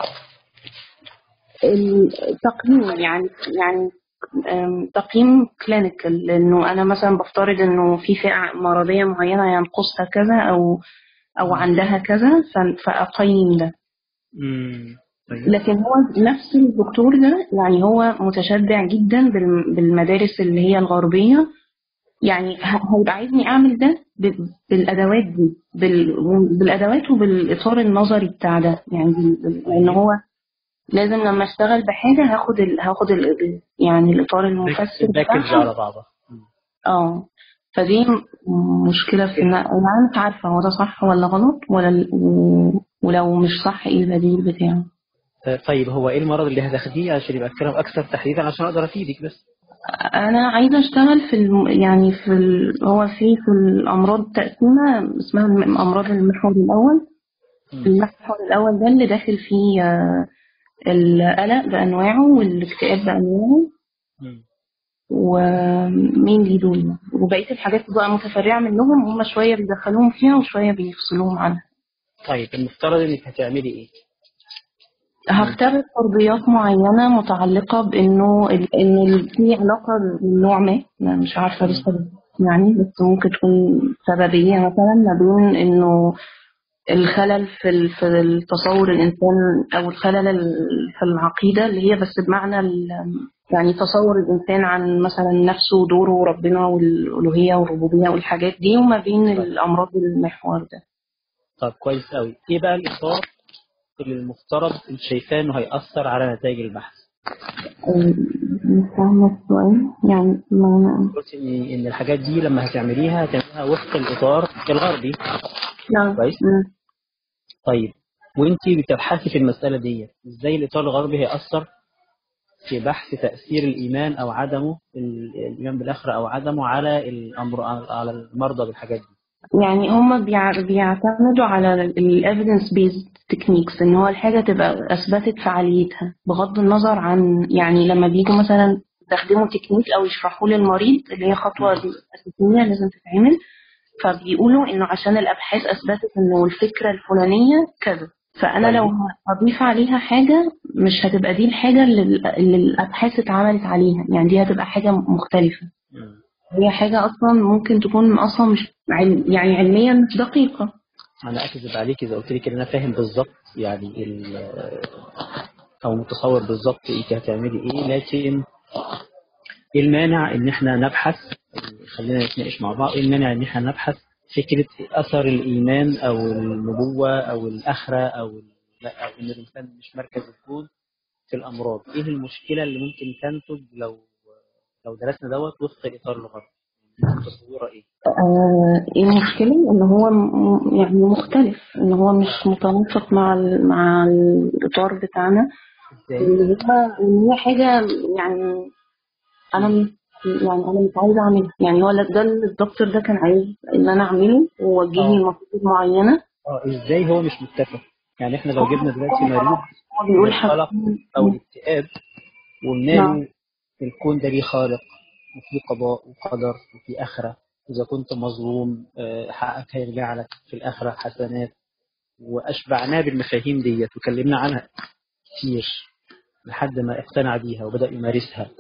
التقييم يعني يعني أم، تقييم كلينيكال لانه انا مثلا بفترض انه في فئه مرضيه معينه ينقصها كذا او او عندها كذا ف- فاقيم ده مم. طيب لكن هو نفس الدكتور ده يعني هو متشبع جدا بالم- بالمدارس اللي هي الغربيه يعني ه- هيبقى عايزني اعمل ده ب- بالادوات دي بال- بالادوات وبالاطار النظري بتاع ده يعني بال- لان هو لازم لما اشتغل بحاجه هاخد ال... هاخد ال... يعني الاطار المفسر باكج بتاعها على بعضها مم. اه فدي م- مشكله في ان انا مش عارفه هو ده صح ولا غلط ولا ال... و... ولو مش صح ايه البديل بتاعه طيب هو ايه المرض اللي هتاخديه عشان يبقى الكلام اكثر تحديدا عشان اقدر افيدك بس انا عايزه اشتغل في الم... يعني في ال... هو في في الامراض تقسيمه اسمها الم- امراض المحور الاول مم. المحور الاول ده اللي داخل فيه آه، القلق بانواعه والاكتئاب بانواعه مم. ومين دي دول وبقية الحاجات بقى متفرعة منهم هم شوية بيدخلوهم فيها وشوية بيفصلوهم عنها طيب المفترض انك هتعملي ايه هختار فرضيات معينة متعلقة بإنه ال- إن ال- في علاقة من نوع ما أنا مش عارفة لسه يعني بس ممكن تكون سببية مثلا ما بين إنه الخلل في ال- في التصور الإنسان أو الخلل ال- في العقيدة اللي هي بس بمعنى ال- يعني تصور الإنسان عن مثلا نفسه ودوره وربنا والألوهية والربوبية والحاجات دي وما بين الأمراض المحور ده طب كويس قوي ايه بقى الاطار اللي المفترض انت شايفاه انه هيأثر على نتائج البحث مش فاهمة السؤال يعني ما قلت ان ان الحاجات دي لما هتعمليها هتعمليها وفق الاطار الغربي لا كويس. مم. طيب وانت بتبحثي في المسألة دي ازاي الاطار الغربي هيأثر في بحث تأثير الإيمان أو عدمه ال- الإيمان بالآخرة أو عدمه على الأمر على المرضى بالحاجات دي يعني هم بيع- بيعتمدوا على ال evidence based techniques ان هو الحاجة تبقى اثبتت فعاليتها بغض النظر عن يعني لما بيجوا مثلا بيستخدموا تكنيك او يشرحوا للمريض اللي هي خطوه دي اساسيه لازم تتعمل فبيقولوا انه عشان الابحاث اثبتت انه الفكره الفلانيه كذا فانا لو هضيف عليها حاجه مش هتبقى دي الحاجه اللي اللي الابحاث اتعملت عليها يعني دي هتبقى حاجه مختلفه مم. هي حاجه اصلا ممكن تكون اصلا مش علم يعني علميا مش دقيقه انا اكذب عليك اذا قلت لك ان انا فاهم بالظبط يعني ال- او متصور بالظبط انت هتعملي ايه لكن ايه المانع ان احنا نبحث خلينا نتناقش مع بعض ايه المانع ان احنا نبحث فكره اثر الايمان او النبوه او الاخره او ال- لا او ان الانسان مش مركز الكون في الامراض ايه المشكله اللي ممكن تنتج لو لو درسنا دوت وفق الاطار الغربي متصوره ايه آه، ايه المشكلة ان هو م- يعني مختلف ان هو مش متوافق مع ال- مع الاطار بتاعنا ازاي اللي هو ان هي حاجة يعني انا م- يعني انا مش عايزة اعملها يعني هو ده اللي الدكتور ده كان عايز ان انا اعمله ووجهني آه. لمفاصل معينة اه ازاي هو مش متفق يعني احنا لو جبنا دلوقتي مريض هو بيقول القلق حاجة او الاكتئاب وقلنا نعم. له الكون ده ليه خالق وفي قضاء وقدر وفي آخرة إذا كنت مظلوم آه، حقك هيرجع لك في الآخرة حسنات وأشبعناه بالمفاهيم ديت وكلمنا عنها كتير لحد ما اقتنع بيها وبدأ يمارسها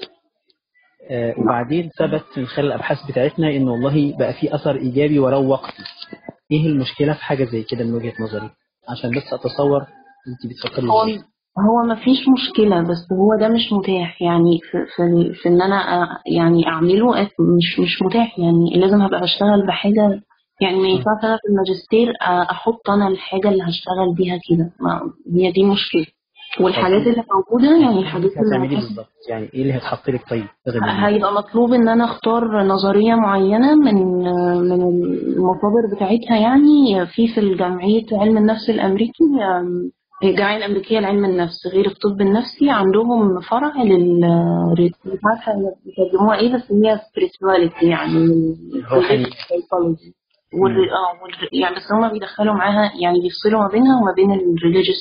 آه، وبعدين ثبت من خلال الأبحاث بتاعتنا إن والله بقى في أثر إيجابي ولو وقتي إيه المشكلة في حاجة زي كده من وجهة نظري عشان بس أتصور أنت بتفكري هو إزاي هو ما فيش مشكلة بس هو ده مش متاح يعني في في, في ان انا أ- يعني اعمله مش مش متاح يعني لازم هبقى بشتغل بحاجة يعني ما ينفعش انا في الماجستير أ- احط انا الحاجة اللي هشتغل بيها كده ما- هي دي مشكلة والحاجات اللي موجودة يعني الحاجات اللي هتعملي هتحصل بالظبط يعني إيه اللي هيتحط لك طيب غير ال- هيبقى مطلوب ان انا اختار نظريه معينه من من المصادر بتاعتها يعني في في الجمعيه علم النفس الامريكي أم، هي الجمعيه الامريكيه لعلم النفس غير الطب النفسي عندهم فرع لل مش عارفه بيترجموها ايه بس هي spirituality يعني روحانية. psychology. وال... اه وال... يعني بس هما بيدخلوا معاها يعني بيفصلوا ما بينها وما بين الريليجيوس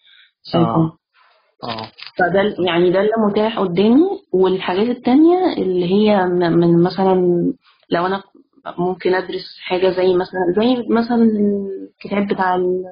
آه آه فده ال- يعني ده اللي متاح قدامي والحاجات التانية اللي هي م- من مثلا لو أنا ممكن أدرس حاجة زي مثلا زي مثلا الكتاب بتاع ال-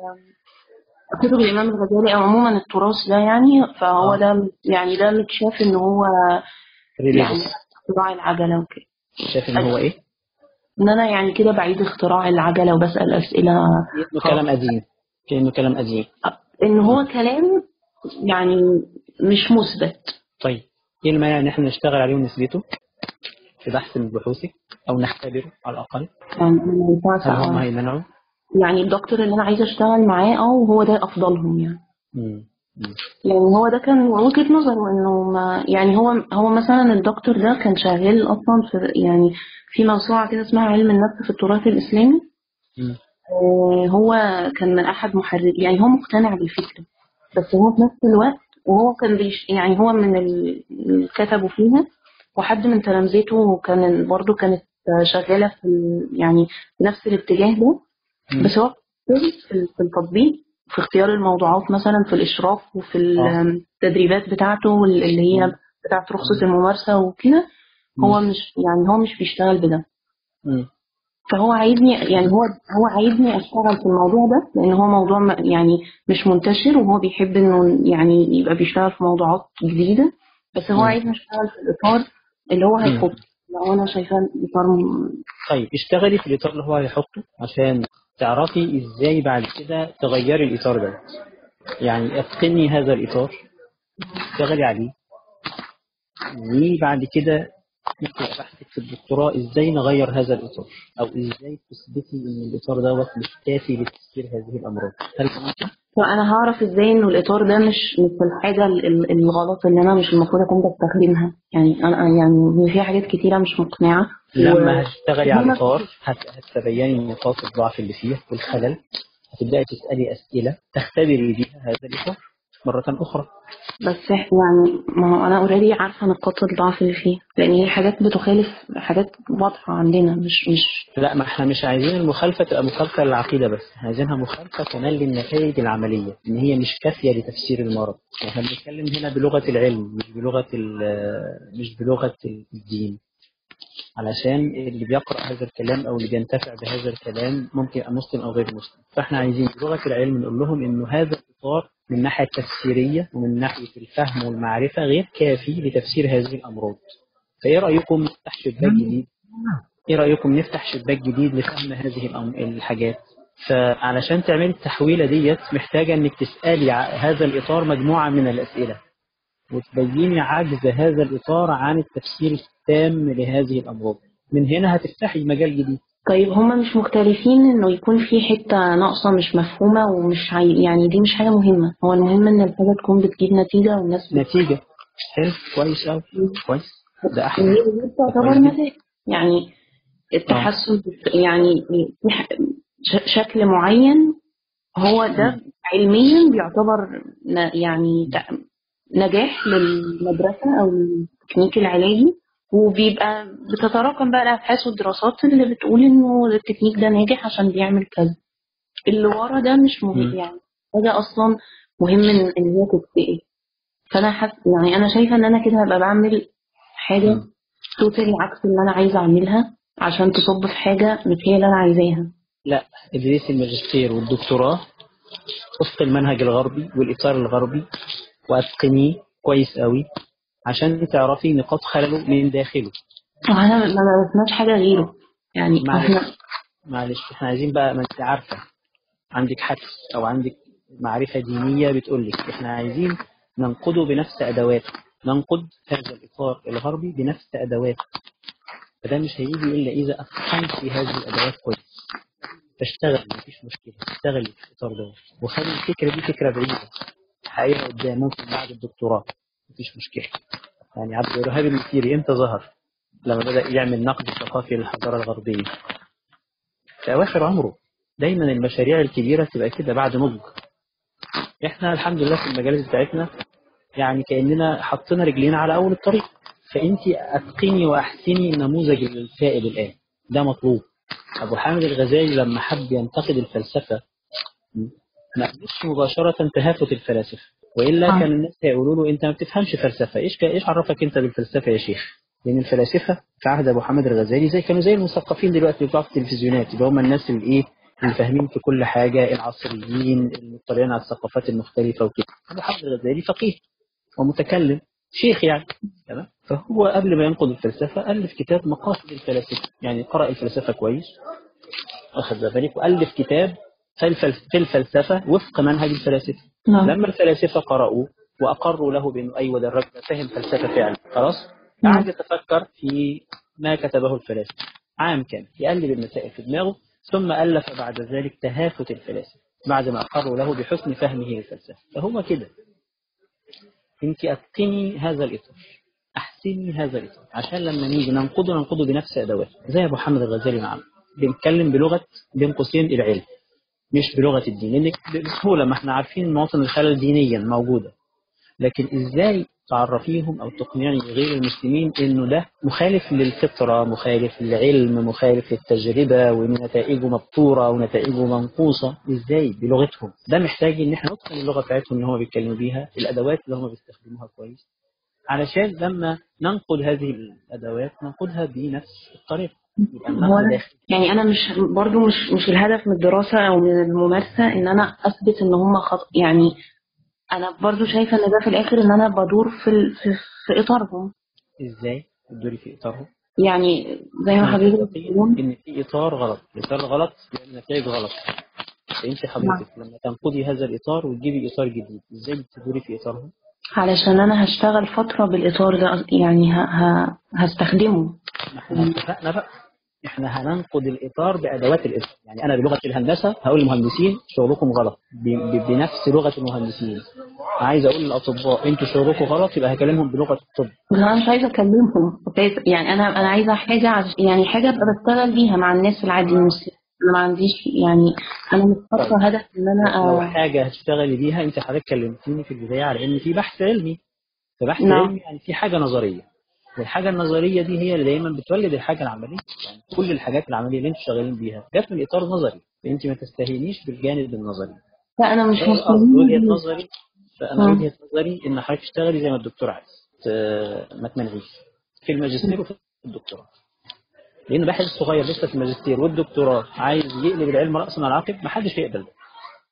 كتب الإمام الغزالي أو عموما التراث ده يعني فهو آه. ده يعني ده متشاف إن هو يعني ريليجيوس اختراع العجلة وكده شايف إن هو إيه؟ إن أنا يعني كده بعيد اختراع العجلة وبسأل أسئلة كأنه كلام قديم كأنه كلام قديم إن هو كلام يعني مش مثبت طيب ايه المانع ان احنا نشتغل عليه ونثبته في بحث من بحوثه او نختبره على الاقل يعني أنا ما ينفعش هل هم أ- هيمنعوا؟ يعني الدكتور اللي انا عايزه اشتغل معاه اه وهو ده افضلهم يعني مم. مم. يعني هو ده كان وجهة نظره انه ما يعني هو هو مثلا الدكتور ده كان شغال اصلا في يعني في موسوعه كده اسمها علم النفس في التراث الاسلامي مم. آه، هو كان من احد محرر يعني هو مقتنع بالفكره بس هو في نفس الوقت وهو كان بيش يعني هو من ال- اللي كتبوا فيها وحد من تلامذته كان برضو كانت شغاله في ال- يعني في نفس الاتجاه ده مم. بس هو في ال- في التطبيق في اختيار الموضوعات مثلا في الإشراف وفي آه. التدريبات بتاعته وال- اللي هي بتاعت رخصة الممارسة وكده هو مم. مش يعني هو مش بيشتغل بده مم. فهو عايزني يعني هو هو عايزني اشتغل في الموضوع ده لان هو موضوع م- يعني مش منتشر وهو بيحب انه يعني يبقى بيشتغل في موضوعات جديدة بس هو مم. عايزني اشتغل في الاطار اللي هو هيحطه لو انا شايفاه اطار م- طيب اشتغلي في الاطار اللي هو هيحطه عشان تعرفي ازاي بعد كده تغيري الاطار ده يعني اتقني هذا الاطار اشتغلي عليه وبعد كده نقرا بحثك في الدكتوراه ازاي نغير هذا الاطار او ازاي تثبتي ان الاطار دوت مش كافي لتسيير هذه الامراض هل ده ممكن؟ فانا هعرف ازاي انه الاطار ده مش مش الحاجه ال- ال- الغلط اللي انا مش المفروض اكون بستخدمها يعني انا يعني هي في حاجات كتيره مش مقنعه لما هتشتغلي على هنا- الاطار هت- هتتبيني نقاط الضعف اللي فيه والخلل هتبداي تسالي اسئله تختبري بيها هذا الاطار مرة أخرى بس إح- يعني ما هو انا اوريدي عارفه نقاط الضعف اللي فيه لان هي حاجات بتخالف حاجات واضحه عندنا مش مش لا ما احنا مش عايزين المخالفة تبقى مخالفة للعقيدة بس احنا عايزينها مخالفة كمان للنتائج العملية ان هي مش كافية لتفسير المرض احنا بنتكلم هنا بلغة العلم مش بلغة ال- مش بلغة الدين علشان اللي بيقرأ هذا الكلام او اللي بينتفع بهذا الكلام ممكن يبقى مسلم او غير مسلم فاحنا عايزين بلغة العلم نقول لهم انه هذا الاطار من الناحية التفسيرية ومن ناحية الفهم والمعرفة غير كافي لتفسير هذه الامراض فايه رأيكم نفتح شباك جديد ايه رأيكم نفتح شباك جديد لفهم هذه الأم- الحاجات فعلشان تعملي التحويلة ديت محتاجة انك تسألي ع- هذا الإطار مجموعة من الأسئلة وتبيني عجز هذا الإطار عن التفسير التام لهذه الأمراض من هنا هتفتحي مجال جديد طيب هما مش مختلفين انه يكون في حته ناقصه مش مفهومه ومش عاي... يعني دي مش حاجه مهمه هو المهم ان الحاجه تكون بتجيب نتيجه والناس بت... نتيجة حلو كويس أوي كويس ده إن أحسن هي دي تعتبر كويس جدا. نتائج يعني التحسن بت- يعني في ح- ش- شكل معين هو ده علميا بيعتبر ن- يعني ت- نجاح للمدرسة أو التكنيك العلاجي وبيبقى بتتراكم بقى الأبحاث والدراسات اللي بتقول إنه التكنيك ده ناجح عشان بيعمل كذا اللي ورا ده مش مهم مم. يعني حاجة أصلا مهم إن إن هي تتسأل فأنا حاسة يعني أنا شايفة إن أنا كده هبقى بعمل حاجة مم. توتالي عكس اللي أنا عايزة أعملها عشان تصب في حاجة مش هي اللي أنا عايزاها لا ادرسي الماجستير والدكتوراه وفق المنهج الغربي والإطار الغربي وأتقنيه كويس قوي عشان تعرفي نقاط خلله من داخله وأنا ما درسناش حاجة غيره يعني معلش إحنا معلش احنا عايزين بقى ما انت عارفة عندك حدس أو عندك معرفة دينية بتقول لك احنا عايزين ننقده بنفس أدواته ننقد هذا الإطار الغربي بنفس أدواته فده مش هيجي إلا إذا أتقنت هذه الأدوات كويس فاشتغل مفيش مشكلة اشتغلي في الإطار ده وخلي الفكرة دي فكرة بعيدة حقيقة قدام ممكن بعد الدكتوراه مفيش مشكلة يعني عبد الوهاب المثيري امتى ظهر؟ لما بدأ يعمل نقد ثقافي للحضارة الغربية في أواخر عمره دايما المشاريع الكبيرة تبقى كده بعد نضج احنا الحمد لله في المجالس بتاعتنا يعني كأننا حطينا رجلينا على أول الطريق فأنت أتقني وأحسني النموذج السائد الآن ده مطلوب أبو حامد الغزالي لما حب ينتقد الفلسفة ما قالش مباشرة تهافت الفلاسفة وإلا آه. كان الناس هيقولوا له أنت ما بتفهمش فلسفة إيش إيش عرفك أنت بالفلسفة يا شيخ لأن الفلاسفة في عهد أبو حامد الغزالي زي كانوا زي المثقفين دلوقتي اللي بيطلعوا في التلفزيونات اللي هم الناس اللي إيه اللي فاهمين في كل حاجة العصريين المطلعين على الثقافات المختلفة وكده أبو حامد الغزالي فقيه ومتكلم شيخ يعني تمام فهو قبل ما ينقد الفلسفة ألف كتاب مقاصد الفلاسفة يعني قرأ الفلسفة كويس أخذ بالك وألف كتاب في الفلس- في الفلسفة وفق منهج الفلاسفة نعم لما الفلاسفة قرأوه وأقروا له بأنه أيوة ده الراجل فهم فلسفة فعلا خلاص نعم. قعد يتفكر في ما كتبه الفلاسفة عام كامل يقلب المسائل في دماغه ثم ألف بعد ذلك تهافت الفلاسفة بعد ما أقروا له بحسن فهمه للفلسفة فهو كده أنت أتقني هذا الإطار أحسني هذا الإطار عشان لما نيجي ننقده ننقده بنفس أدواته زي أبو حامد الغزالي معنا بنتكلم بلغة بين قوسين العلم مش بلغة الدين لأن بسهولة ما احنا عارفين مواطن الخلل دينيا موجودة لكن ازاي تعرفيهم او تقنعي غير المسلمين انه ده مخالف للفطرة مخالف للعلم مخالف للتجربة وان نتائجه مبتورة ونتائجه منقوصة ازاي بلغتهم ده محتاج ان احنا نتقن اللغة بتاعتهم اللي هم بيتكلموا بيها الادوات اللي هم بيستخدموها كويس علشان لما ننقد هذه الادوات ننقدها بنفس الطريقة يبقى هو النقد أنا داخلي يعني أنا مش برضو مش مش الهدف من الدراسة أو من الممارسة إن أنا أثبت إن هم خط يعني أنا برضو شايفة إن ده في الآخر إن أنا بدور في ال... في, في إطارهم ازاي تدوري في اطارهم يعني زي ما حضرتك بتقول ان في اطار غلط الاطار غلط يعني نتائج غلط فانت حضرتك لما تنقضي هذا الاطار وتجيبي اطار جديد ازاي بتدوري في اطارهم علشان أنا هشتغل فترة بالإطار ده يعني ه... ه... هستخدمه ما احنا اتفقنا بقى احنا هننقد الاطار بادوات الاطار يعني انا بلغه الهندسه هقول للمهندسين شغلكم غلط ب... ب... بنفس لغه المهندسين عايز اقول للاطباء انتوا شغلكم غلط يبقى هكلمهم بلغه الطب بس أنا مش عايزة أكلمهم كنت عايزة- يعني أنا أنا عايزة حاجة عش... يعني حاجة أبقى بشتغل بيها مع الناس العاديين المسلمين انا ما عنديش يعني انا مش حاطه هدف ان انا لو آه، حاجة هتشتغلي بيها انت حضرتك كلمتيني في البداية على ان في بحث علمي فبحث نعم. علمي يعني في حاجة نظرية والحاجة النظرية دي هي اللي دايما بتولد الحاجة العملية يعني كل الحاجات العملية اللي انتوا شغالين بيها جت من إطار نظري فانت ما تستهينيش بالجانب النظري لا انا مش هو الأصل وجهة مستنيه نظري فأنا آه. وجهة نظري إن حضرتك تشتغلي زي ما الدكتور عايز ت- ما تمنعيش في الماجستير وفي الدكتوراه لأن باحث صغير لسه في الماجستير والدكتوراه عايز يقلب العلم رأسا على عقب محدش هيقبل ده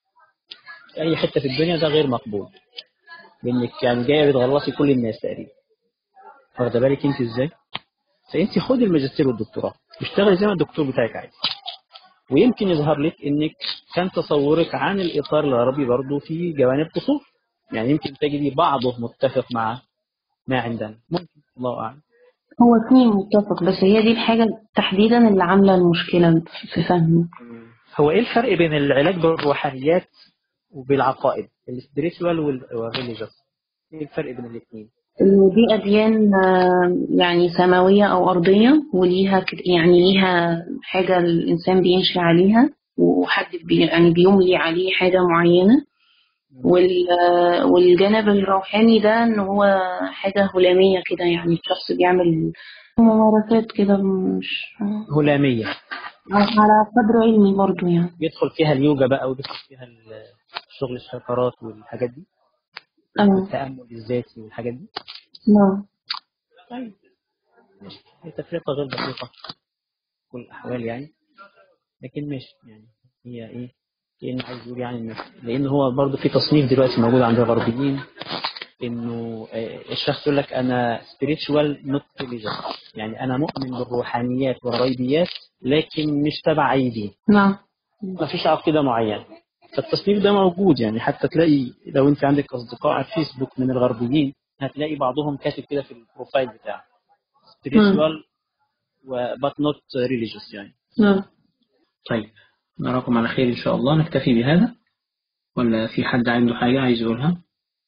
في أي حتة في الدنيا ده غير مقبول لأنك يعني جاية بتغلطي كل الناس تقريبا واخدة بالك أنت إزاي؟ فأنت خدي الماجستير والدكتوراه واشتغلي زي ما الدكتور بتاعك عايز ويمكن يظهر لك انك كان تصورك عن الاطار العربي برضه في جوانب قصور يعني يمكن تجدي بعضه متفق مع ما عندنا ممكن الله اعلم هو اثنين متفق بس هي دي الحاجه تحديدا اللي عامله المشكله في فهمي هو ايه الفرق بين العلاج بالروحانيات وبالعقائد السبiritual والريليجيوس ايه الفرق بين الاثنين إن دي أديان آه، يعني سماوية أو أرضية وليها كت- يعني ليها حاجة الإنسان بيمشي عليها وحد بي يعني بيملي عليه حاجة معينة وال آه، والجانب الروحاني ده إن هو حاجة هلامية كده يعني الشخص بيعمل ممارسات كده مش هلاميه على قدر علمي برضو يعني يدخل فيها اليوجا بقى ويدخل فيها ال- شغل الشفرات والحاجات دي اه التامل الذاتي والحاجات دي نعم طيب ماشي هي تفرقة غير دقيقة في كل الأحوال يعني لكن ماشي يعني هي إيه كأنه عايز يقول يعني إن لأن هو برضه في تصنيف دلوقتي موجود عند الغربيين إنه آه، الشخص يقول لك أنا spiritual not religious يعني أنا مؤمن بالروحانيات والغيبيات لكن مش تبع أي دين نعم ما فيش عقيدة معينة فالتصنيف ده موجود يعني حتى تلاقي لو انت عندك اصدقاء على الفيسبوك من الغربيين هتلاقي بعضهم كاتب كده في البروفايل بتاعه spiritual و but not religious يعني نعم طيب نراكم على خير إن شاء الله نكتفي بهذا ولا في حد عنده حاجة عايز يقولها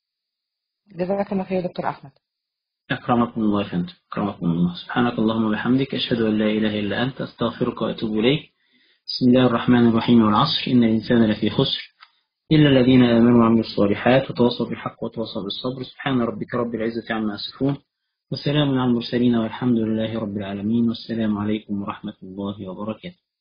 جزاك الله خير يا دكتور احمد أكرمكم الله يا فندم أكرمكم الله سبحانك اللهم وبحمدك أشهد أن لا إله إلا أنت أستغفرك وأتوب إليك بسم الله الرحمن الرحيم والعصر إن الإنسان لفي خسر إلا الذين آمنوا وعملوا الصالحات وتواصوا بالحق وتواصوا بالصبر سبحان ربك رب العزة عما يصفون وسلام على المرسلين والحمد لله رب العالمين والسلام عليكم ورحمة الله وبركاته